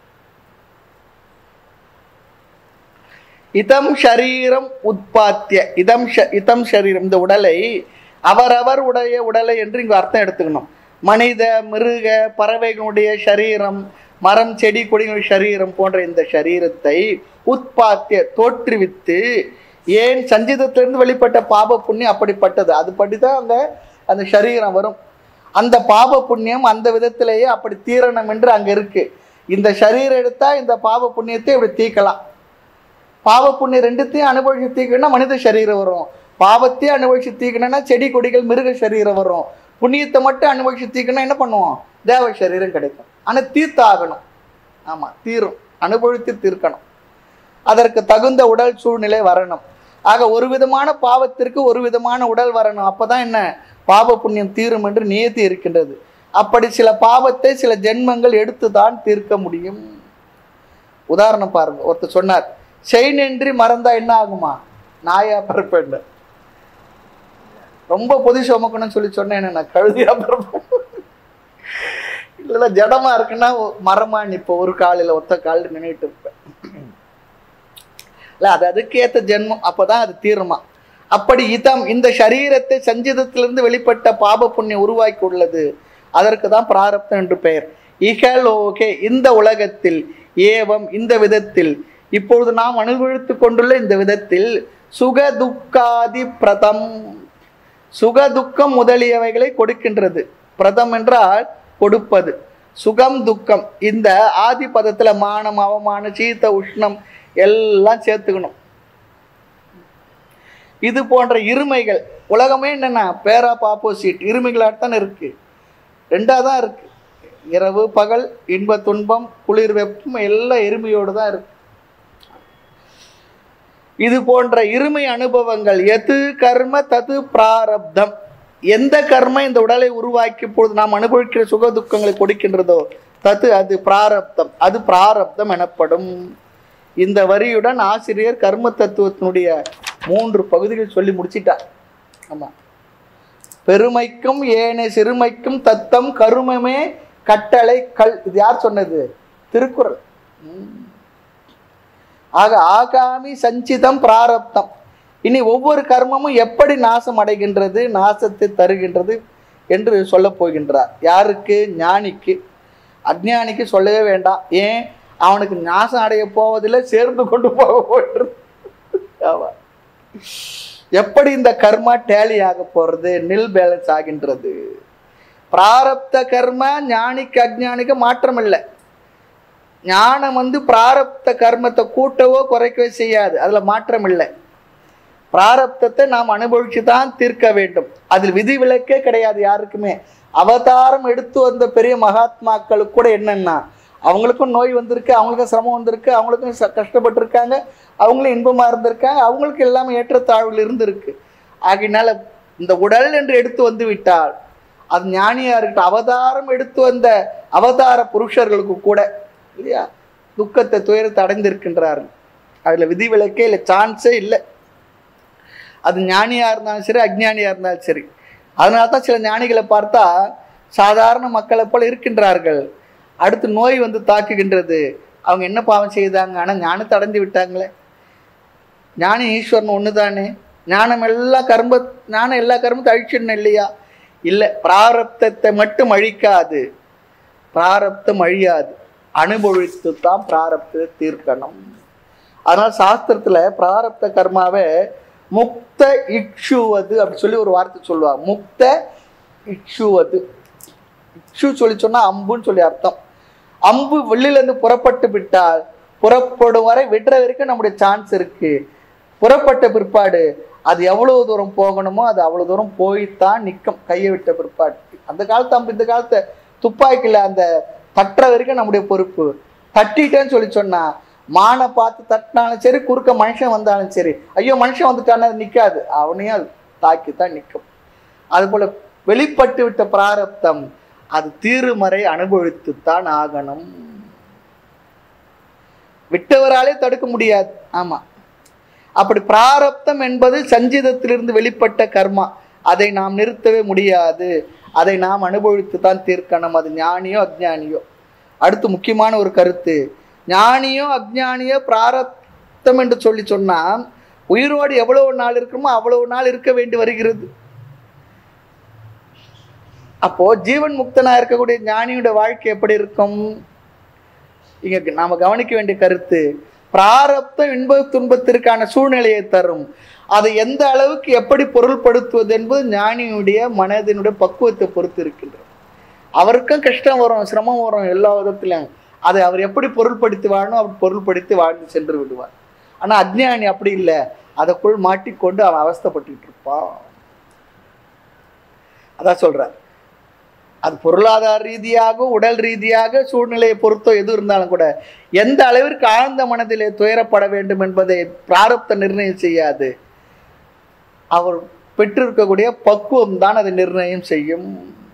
Speaker 1: இதம் ஷரீரம் உட்பாத்திய இதம் ஷ இதம் ஷரீரம் இந்த உடலை அவரவர் உடைய உடலை என்று இங்கு அர்த்தம் எடுத்துக்கணும் மனித மிருக பறவைகளுடைய சரீரம் மரம் செடி கொடிகளுடைய சரீரம் போன்ற இந்த சரீரத்தை உட்பாத்திய தோற்றுவித்து ஏன் சஞ்சிதத்திலிருந்து வெளிப்பட்ட பாப புண்ணியம் அப்படிப்பட்டது அதுபடி தான் அங்க அந்த சரீரம் வரும் அந்த பாப புண்ணியம் அந்த விதத்திலேயே அப்படி தீரணும் என்று அங்க இருக்கு இந்த சரீரம் எடுத்தா இந்த பாப புண்ணியத்தை இப்படி தீக்கலாம் பாவ புண்ணியம் ரெண்டுத்தையும் அனுபவிச்சு தீக்கணும்னா மனித சரீரம் வரும் பாவத்தையும் அனுபவிச்சு தீக்கணும்னா செடி கொடிகள் மிருக சரீரம் வரும் புண்ணியத்தை மட்டும் அனுபவிச்சு தீக்கணும்னா என்ன பண்ணுவோம் தேவ சரீரம் கிடைக்கும் ஆனால் தீர்த்தாகணும் ஆமாம் தீரும் அனுபவித்து தீர்க்கணும் அதற்கு தகுந்த உடல் சூழ்நிலை வரணும் ஆக ஒரு விதமான பாவத்திற்கு ஒரு விதமான உடல் வரணும் அப்பதான் என்ன பாவ புண்ணியம் தீரும் என்று நியதி இருக்கின்றது அப்படி சில பாவத்தை சில ஜென்மங்கள் எடுத்து தான் தீர்க்க முடியும் உதாரணம் பாருங்க ஒருத்தர் சொன்னார் செயினின்றி மறந்தா என்ன ஆகுமா நாயா பிறப்பேன் ரொம்ப பொதி சுமக்கணும்னு சொல்லி சொன்னேன் நான் கழுதியா பிறப்பேன் இல்ல ஜடமா இருக்குன்னா மரமா நிப்ப ஒரு காலில் ஒத்த காலில் நின்றுட்டு இருப்பேன் இல்ல அது அதுக்கேத்த ஜென்மம் அப்பதான் அது தீருமா அப்படி இதம் இந்த சரீரத்தை சஞ்சிதத்திலிருந்து வெளிப்பட்ட பாப புண்ணியம் உருவாக்கி உள்ளது அதற்கு தான் பிராரப்தம் என்று பெயர் இகலோகே இந்த உலகத்தில் ஏவம் இந்த விதத்தில் இப்பொழுது நாம் அனுபவித்து கொண்டுள்ள இந்த விதத்தில் சுக துக்காதி பிரதம் சுக துக்கம் முதலியவைகளை கொடுக்கின்றது பிரதம் என்றால் கொடுப்பது சுகம் துக்கம் இந்த ஆதி பதத்துல மானம் அவமானம் சீத்த உஷ்ணம் எல்லாம் சேர்த்துக்கணும் இது போன்ற இருமைகள் உலகமே என்னன்னா பேர் ஆஃப் ஆப்போசிட் இருமைகளாகத்தான் இருக்கு ரெண்டா தான் இருக்கு இரவு பகல் இன்ப துன்பம் குளிர் வெப்பம் எல்லாம் எருமையோடு தான் இருக்கு இது போன்ற இருமை அனுபவங்கள் எது கர்ம தது பிராரப்தம் எந்த கர்ம இந்த உடலை உருவாக்கி பொழுது நாம் அனுபவிக்கிற சுக துக்கங்களை கொடுக்கின்றதோ தது அது பிராரப்தம் அது பிராரப்தம் எனப்படும் இந்த வரியுடன் ஆசிரியர் கர்ம தத்துவத்தினுடைய மூன்று பகுதிகள் சொல்லி முடிச்சிட்டார் ஆமா பெருமைக்கும் ஏனை சிறுமைக்கும் தத்தம் கருமமே கட்டளை கல் இது யார் சொன்னது திருக்குறள் ம். ஆக ஆகாமி சஞ்சிதம் பிராரப்தம் இனி ஒவ்வொரு கர்மமும் எப்படி நாசம் அடைகின்றது நாசத்தை தருகின்றது என்று சொல்லப் போகின்றார் யாருக்கு ஞானிக்கு அஜ்ஞானிக்கு சொல்லவே வேண்டாம் ஏன் அவனுக்கு நாசம் அடைய போவதில்லை சேர்ந்து கொண்டு போக போகிறது ஆமா எப்படி இந்த கர்மா டேலி ஆக போறது நில் பேலன்ஸ் ஆகின்றது பிராரப்த கர்மா ஞானிக்கு அஜ்ஞானிக்கு மாற்றம் இல்லை ஞானம் வந்து பிராரப்த கர்மத்தை கூட்டவோ குறைக்கவோ செய்யாது அதுல மாற்றம் இல்லை பிராரப்தத்தை நாம் அனுபவிச்சு தான் தீர்க்க வேண்டும் அதில் விதிவிலக்கே கிடையாது யாருக்குமே அவதாரம் எடுத்து வந்த பெரிய மகாத்மாக்களுக்கு கூட என்னன்னா அவங்களுக்கும் நோய் வந்திருக்கு அவங்களுக்கும் சிரமம் வந்திருக்கு அவங்களுக்கும் ச- கஷ்டப்பட்டிருக்காங்க அவங்களும் இன்பமா இருந்திருக்காங்க அவங்களுக்கு எல்லாமே ஏற்றத்தாழ்வில் இருந்திருக்கு ஆகையினால இந்த உடல் என்று எடுத்து வந்து விட்டால் அது ஞானியா இருக்கட்டும் அவதாரம் எடுத்து வந்த அவதார புருஷர்களுக்கு கூட இல்லையா துக்கத்தை துயரத்தை அடைந்திருக்கின்றார்கள் அதுல விதிவிலக்கே இல்லை சான்ஸே இல்லை அது ஞானியா இருந்தாலும் சரி அஜ்ஞானியா இருந்தாலும் சரி அதனால தான் சில ஞானிகளை பார்த்தா சாதாரண மக்களை போல இருக்கின்றார்கள் அடுத்து நோய் வந்து தாக்குகின்றது அவங்க என்ன பாவம் செய்தாங்க ஆனால் ஞானத்தை அடைந்து விட்டாங்களே ஞானி ஈஸ்வரன் ஒன்று தானே ஞானம் எல்லா கர்ம ஞானம் எல்லா கர்மத்தை அழிச்சிடணும் இல்லையா இல்லை பிராரப்தத்தை மட்டும் அழிக்காது பிராரப்தம் அழியாது அனுபவித்து தான் பிராரப்தத்தை தீர்க்கணும் அதனால சாஸ்திரத்துல பிராரப்த கர்மாவை முக்த இக்ஷுவது அப்படி சொல்லி ஒரு வார்த்தை சொல்லுவாங்க முக்த இக்ஷுவது இக்ஷு சொல்லி சொன்னா அம்புன்னு சொல்லி அர்த்தம் அம்பு வெளியிலேருந்து புறப்பட்டு விட்டால் புறப்படும் வரை விடுற வரைக்கும் நம்முடைய சான்ஸ் இருக்கு புறப்பட்ட பிற்பாடு அது எவ்வளவு தூரம் போகணுமோ அது அவ்வளவு தூரம் போய்த்தான் நிற்கும் கையை விட்ட பிற்பாடு அந்த காலத்து அம்பு இந்த காலத்து துப்பாக்கியில் அந்த தட்டுற வரைக்கும் நம்முடைய பொறுப்பு தட்டிட்டேன்னு சொல்லி சொன்னா மானை பார்த்து தட்டினாலும் சரி குறுக்க மனுஷன் வந்தாலும் சரி ஐயோ மனுஷன் வந்துட்டான்னு அது நிற்காது அவனையும் அது தாக்கி தான் நிற்கும் அதுபோல வெளிப்பட்டு விட்ட பிராரப்தம் அது தீருமறை அனுபவித்துத்தான் ஆகணும் விட்டவராலே தடுக்க முடியாது ஆமா அப்படி பிராரப்தம் என்பது சஞ்சிதத்திலிருந்து வெளிப்பட்ட கர்மா அதை நாம் நிறுத்தவே முடியாது அதை நாம் அனுபவித்து தான் தீர்க்கணும் அது ஞானியோ அஜ்ஞானியோ அடுத்து முக்கியமான ஒரு கருத்து ஞானியோ அஜ்ஞானியோ பிராரப்தம் என்று சொல்லி சொன்னா உயிரோடு எவ்வளவு நாள் இருக்குமோ அவ்வளவு நாள் இருக்க வேண்டி வருகிறது அப்போ ஜீவன் முக்தனா இருக்கக்கூடிய ஞானியோட வாழ்க்கை எப்படி இருக்கும் இங்க நாம கவனிக்க வேண்டிய கருத்து பிராரப்தம் இன்ப துன்பத்திற்கான சூழ்நிலையை தரும் அதை எந்த அளவுக்கு எப்படி பொருள்படுத்துவது என்பது ஞானியுடைய மனதினுடைய பக்குவத்தை பொறுத்து இருக்கின்றது அவருக்கும் கஷ்டம் வரும் சிரமம் வரும் எல்லா விதத்திலும் அதை அவர் எப்படி பொருள்படுத்தி வாழணும் அப்படி பொருள்படுத்தி வாழ்ந்து சென்று விடுவார் ஆனா அஜ்ஞானி அப்படி இல்லை அதற்குள் மாட்டிக்கொண்டு அவன் அவஸ்தைப்பட்டுக்கிட்டு இருப்பான் அதான் சொல்றார் அது பொருளாதார ரீதியாக உடல் ரீதியாக சூழ்நிலையை பொறுத்தோ எது இருந்தாலும் கூட எந்த அளவிற்கு ஆழ்ந்த மனதிலே துயரப்பட வேண்டும் என்பதை பிராரப்த நிர்ணயம் செய்யாது அவர் பெற்றிருக்கக்கூடிய பக்குவம் தான் அதை நிர்ணயம் செய்யும்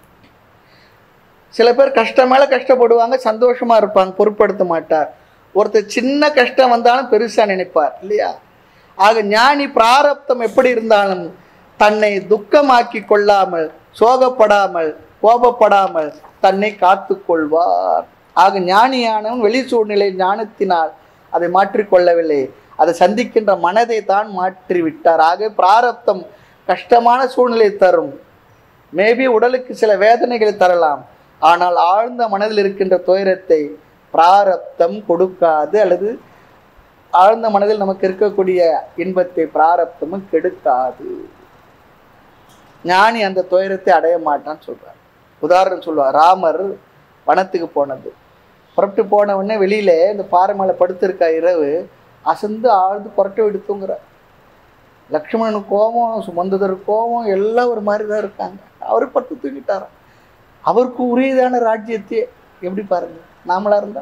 Speaker 1: சில பேர் கஷ்டம் மேல கஷ்டப்படுவாங்க சந்தோஷமா இருப்பாங்க பொருட்படுத்த மாட்டார் ஒருத்தர் சின்ன கஷ்டம் வந்தாலும் பெருசா நினைப்பார் இல்லையா ஆக ஞானி பிராரப்தம் எப்படி இருந்தாலும் தன்னை துக்கமாக்கி கொள்ளாமல் சோகப்படாமல் கோபப்படாமல் தன்னை காத்து கொள்வார் ஆக ஞானியானவன் வெளி சூழ்நிலை ஞானத்தினால் அதை மாற்றிக்கொள்ளவில்லை அதை சந்திக்கின்ற மனதை தான் மாற்றி விட்டார் ஆக பிராரப்தம் கஷ்டமான சூழ்நிலை தரும் மேபி உடலுக்கு சில வேதனைகளை தரலாம் ஆனால் ஆழ்ந்த மனதில் இருக்கின்ற துயரத்தை பிராரப்தம் கொடுக்காது அல்லது ஆழ்ந்த மனதில் நமக்கு இருக்கக்கூடிய இன்பத்தை பிராரப்தமும் கெடுக்காது ஞானி அந்த துயரத்தை அடைய மாட்டான்னு சொல்றார் உதாரணம் சொல்லுவார் ராமர் வனத்துக்கு போனது புறப்பட்டு போன உடனே வெளியில இந்த பாறை மேலே படுத்திருக்கா இரவு அசந்து ஆழ்ந்து புரட்ட எடுத்துங்கிறார் லக்ஷ்மணனுக்கு கோபம் சுமந்ததர் கோபம் எல்லாம் ஒரு மாதிரி தான் இருக்காங்க அவர் பட்டு தூக்கிட்டாராம் அவருக்கு உரியதான ராஜ்யத்தையே எப்படி பாருங்க நாமளா இருந்தா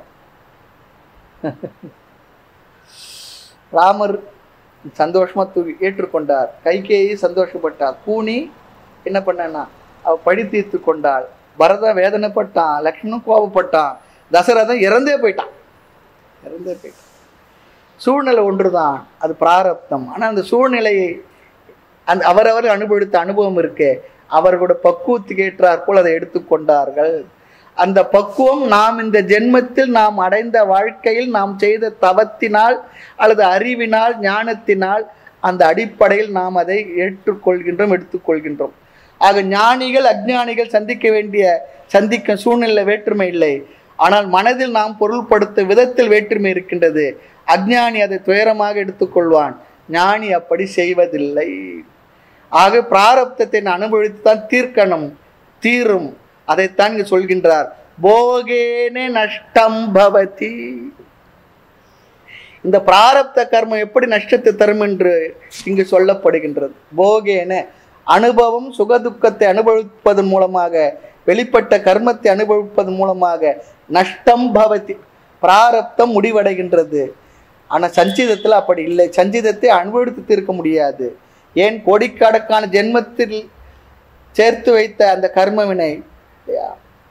Speaker 1: ராமர் சந்தோஷமா தூக்கி ஏற்றுக்கொண்டார் கைகேயி சந்தோஷப்பட்டார் கூனி என்ன பண்ணனா அவ பழி தீர்த்து கொண்டாள் பரதன் வேதனைப்பட்டான் லக்ஷ்மணன் கோபப்பட்டான் தசரதன் இறந்தே போயிட்டான் இறந்தே போயிட்டான் சூழ்நிலை ஒன்றுதான் அது பிராரப்தம் ஆனா அந்த சூழ்நிலையை அந்த அவரவர் அனுபவித்த அனுபவம் இருக்கே அவர்களோட பக்குவத்துக்கு ஏற்றாற் போல் அதை எடுத்துக்கொண்டார்கள் அந்த பக்குவம் நாம் இந்த ஜென்மத்தில் நாம் அடைந்த வாழ்க்கையில் நாம் செய்த தவத்தினால் அல்லது அறிவினால் ஞானத்தினால் அந்த அடிப்படையில் நாம் அதை ஏற்றுக்கொள்கின்றோம் எடுத்துக்கொள்கின்றோம் ஆக ஞானிகள் அஞ்ஞானிகள் சந்திக்க வேண்டிய சந்திக்க சூழ்நிலை வேற்றுமை இல்லை ஆனால் மனதில் நாம் பொருள்படுத்தும் விதத்தில் வேற்றுமை இருக்கின்றது அஞ்ஞானி அதை துயரமாக எடுத்துக்கொள்வான் ஞானி அப்படி செய்வதில்லை ஆக பிராரப்தத்தை அனுபவித்து தான் தீர்க்கணும் தீரும் அதைத்தான் இங்கு சொல்கின்றார் போகேனே நஷ்டம் பவதி இந்த பிராரப்த கர்மம் எப்படி நஷ்டத்தை தரும் என்று இங்கு சொல்லப்படுகின்றது போகேன அனுபவம் சுகதுக்கத்தை அனுபவிப்பதன் மூலமாக வெளிப்பட்ட கர்மத்தை அனுபவிப்பதன் மூலமாக நஷ்டம் பவதி பிராரப்தம் முடிவடைகின்றது ஆனால் சஞ்சிதத்தில் அப்படி இல்லை சஞ்சிதத்தை அனுபவித்து தீர்க்க முடியாது ஏன் கோடிக்கணக்கான ஜென்மத்தில் சேர்த்து வைத்த அந்த கர்மவினை இல்லையா?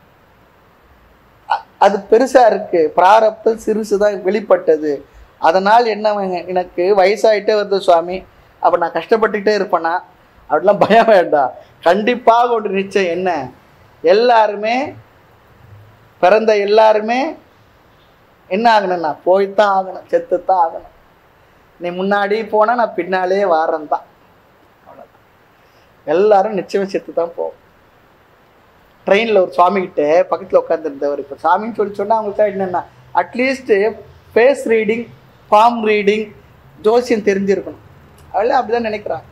Speaker 1: அ- அது பெருசா இருக்கு பிராரப்தம் சிறுசு தான் வெளிப்பட்டது அதனால் என்ன வேங்க- எனக்கு வயசாயிட்டே வருது சுவாமி அப்போ நான் கஷ்டப்பட்டுக்கிட்டே இருப்பேனா அப்படிலாம் பயம் வேண்டாம் கண்டிப்பாக ஒன்று நிச்சயம் என்ன எல்லாருமே பிறந்த எல்லாருமே என்ன ஆகணும்னா போய்த்தான் ஆகணும் செத்துத்தான் ஆகணும் நீ முன்னாடி போனால் நான் பின்னாலே வாரேன் தான் அவ்வளவுதான். எல்லாரும் நிச்சயம் செத்து தான் போவோம் ட்ரெயினில் ஒரு சுவாமி கிட்ட பக்கத்தில் உட்காந்துருந்தவர் இப்போ சாமின்னு சொல்லி சொன்னால் அவங்களுக்கு என்னென்னா at least face reading palm reading ஜோசியம் தெரிஞ்சிருக்கணும் அவளே அப்படி தான் நினைக்கிறாங்க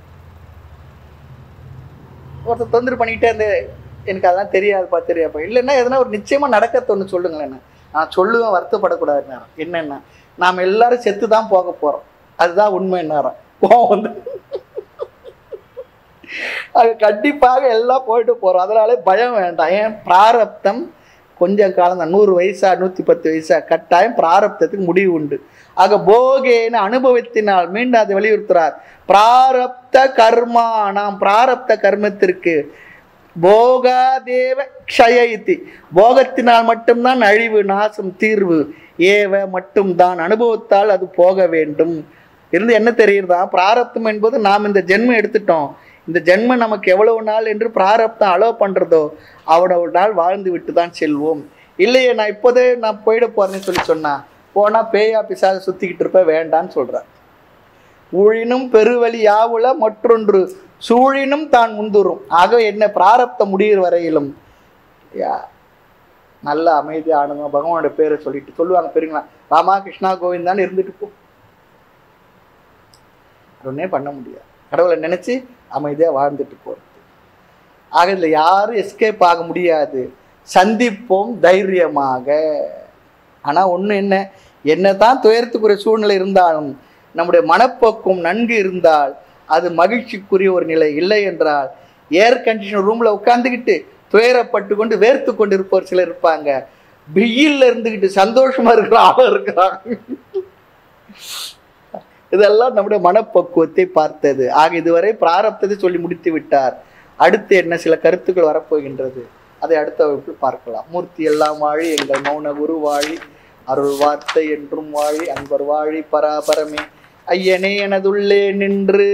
Speaker 1: ஒருத்தர் தொந்தரவு பண்ணிக்கிட்டே இருந்து எனக்கு அதெல்லாம் தெரியாதுப்பா தெரியாப்பா இல்லைன்னா எதனா ஒரு நிச்சயமாக நடக்கிறது ஒன்று சொல்லுங்களேன் நான் சொல்லுவேன் வருத்தப்படக்கூடாது நேரம் என்னென்னா நாம் எல்லாரும் செத்து தான் போக போகிறோம் அதுதான் உண்மை நேரம் கோவம் வந்து அது கண்டிப்பாக எல்லாம் போயிட்டு போகிறோம் அதனாலே பயம் வேண்டாம் ஏன் பிராரப்தம் கொஞ்சம் காலம் தான் நூறு வயசா நூற்றி பத்து வயசா கட்டாயம் பிராரப்தத்துக்கு முடிவு உண்டு ஆக போகேன அனுபவத்தினால் மீண்டும் அதை வலியுறுத்துறார் பிராரப்த கர்மா நாம் பிராரப்த கர்மத்திற்கு போகாதேவ க்ஷயயித்தி போகத்தினால் மட்டும்தான் அழிவு நாசம் தீர்வு ஏவ மட்டும்தான் அனுபவத்தால் அது போக வேண்டும் இருந்து என்ன தெரியுறதா பிராரப்தம் என்பது நாம் இந்த ஜென்மம் எடுத்துட்டோம் இந்த ஜென்மம் நமக்கு எவ்வளவு நாள் என்று பிராரப்தம் அலோவ் பண்ணுறதோ அவ்வளவு நாள் வாழ்ந்து விட்டு தான் செல்வோம் இல்லையே நான் இப்போதே நான் போயிட போறேன்னு சொல்லி சொன்னா போனால் பேயா பிசாக சுற்றிக்கிட்டு இருப்ப வேண்டான்னு சொல்கிறார் ஊழினும் பெருவழி யாவுல மற்றொன்று சூழினும் தான் முந்துரும் ஆக என்ன பிராரப்தம் முடிகிற வரையிலும் யா நல்ல அமைதி ஆனந்தம் பகவானோட பேரை சொல்லிட்டு சொல்லுவாங்க பெருங்களா ராமா கிருஷ்ணா கோவிந்தான்னு இருந்துட்டு போ ஒன்றே பண்ண முடியாது கடவுளை நினைச்சு அமைதியாக வாழ்ந்துட்டு போகிறது ஆக இதில் யாரும் எஸ்கேப் ஆக முடியாது சந்திப்போம் தைரியமாக ஆனால் ஒன்று என்ன என்னதான் துயரத்துக்குரிய சூழ்நிலை இருந்தாலும் நம்முடைய மனப்போக்கம் நன்கு இருந்தால் அது மகிழ்ச்சிக்குரிய ஒரு நிலை இல்லை என்றால் ஏர் கண்டிஷன் ரூமில் உட்காந்துக்கிட்டு துயரப்பட்டு கொண்டு வேர்த்து கொண்டு இருப்பவர் சிலர் இருப்பாங்க வெயில்ல இருந்துக்கிட்டு சந்தோஷமா இருக்கிற ஆளும் இருக்கிறாங்க இதெல்லாம் நம்முடைய மனப்பக்குவத்தை பார்த்தது ஆக இதுவரை பிராரப்தத்தை சொல்லி முடித்து விட்டார் அடுத்து என்ன சில கருத்துக்கள் வரப்போகின்றது அதை அடுத்த வகுப்பில் பார்க்கலாம் மூர்த்தி எல்லாம் வாழி எங்கள் மௌன குரு வாழி அருள் வார்த்தை என்றும் வாழி அன்பர் வாழி பராபரமே ஐயனே எனதுள்ளே நின்று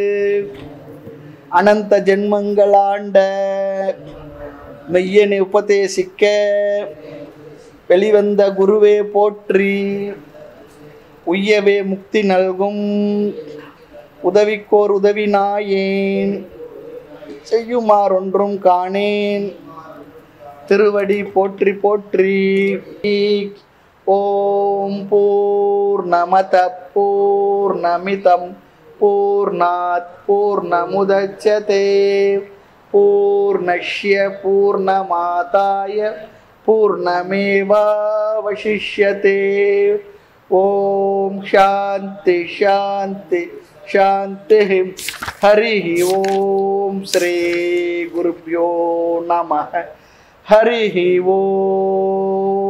Speaker 1: அனந்த ஜென்மங்களாண்ட மெய்யனை உபதேசிக்க வெளிவந்த குருவே போற்றி உய்யவே முக்தி நல்கும் உதவிக்கோர் உதவி நாயேன் செய்யுமாறொன்றும் காணேன் திருவடி போற்றி போற்றி ஓம் பூர்ணமத பூர்ணமிதம் பூர்ணாத் பூர்ணமுதச்சதே பூர்ணஷ்ய பூர்ணமாதாய பூர்ணமேவாவசிஷ்யते ஓம் சாந்தி சாந்தி சாந்தி ஹரி ஓம் ஸ்ரீ குருப்யோ நம ஹரி ஓம்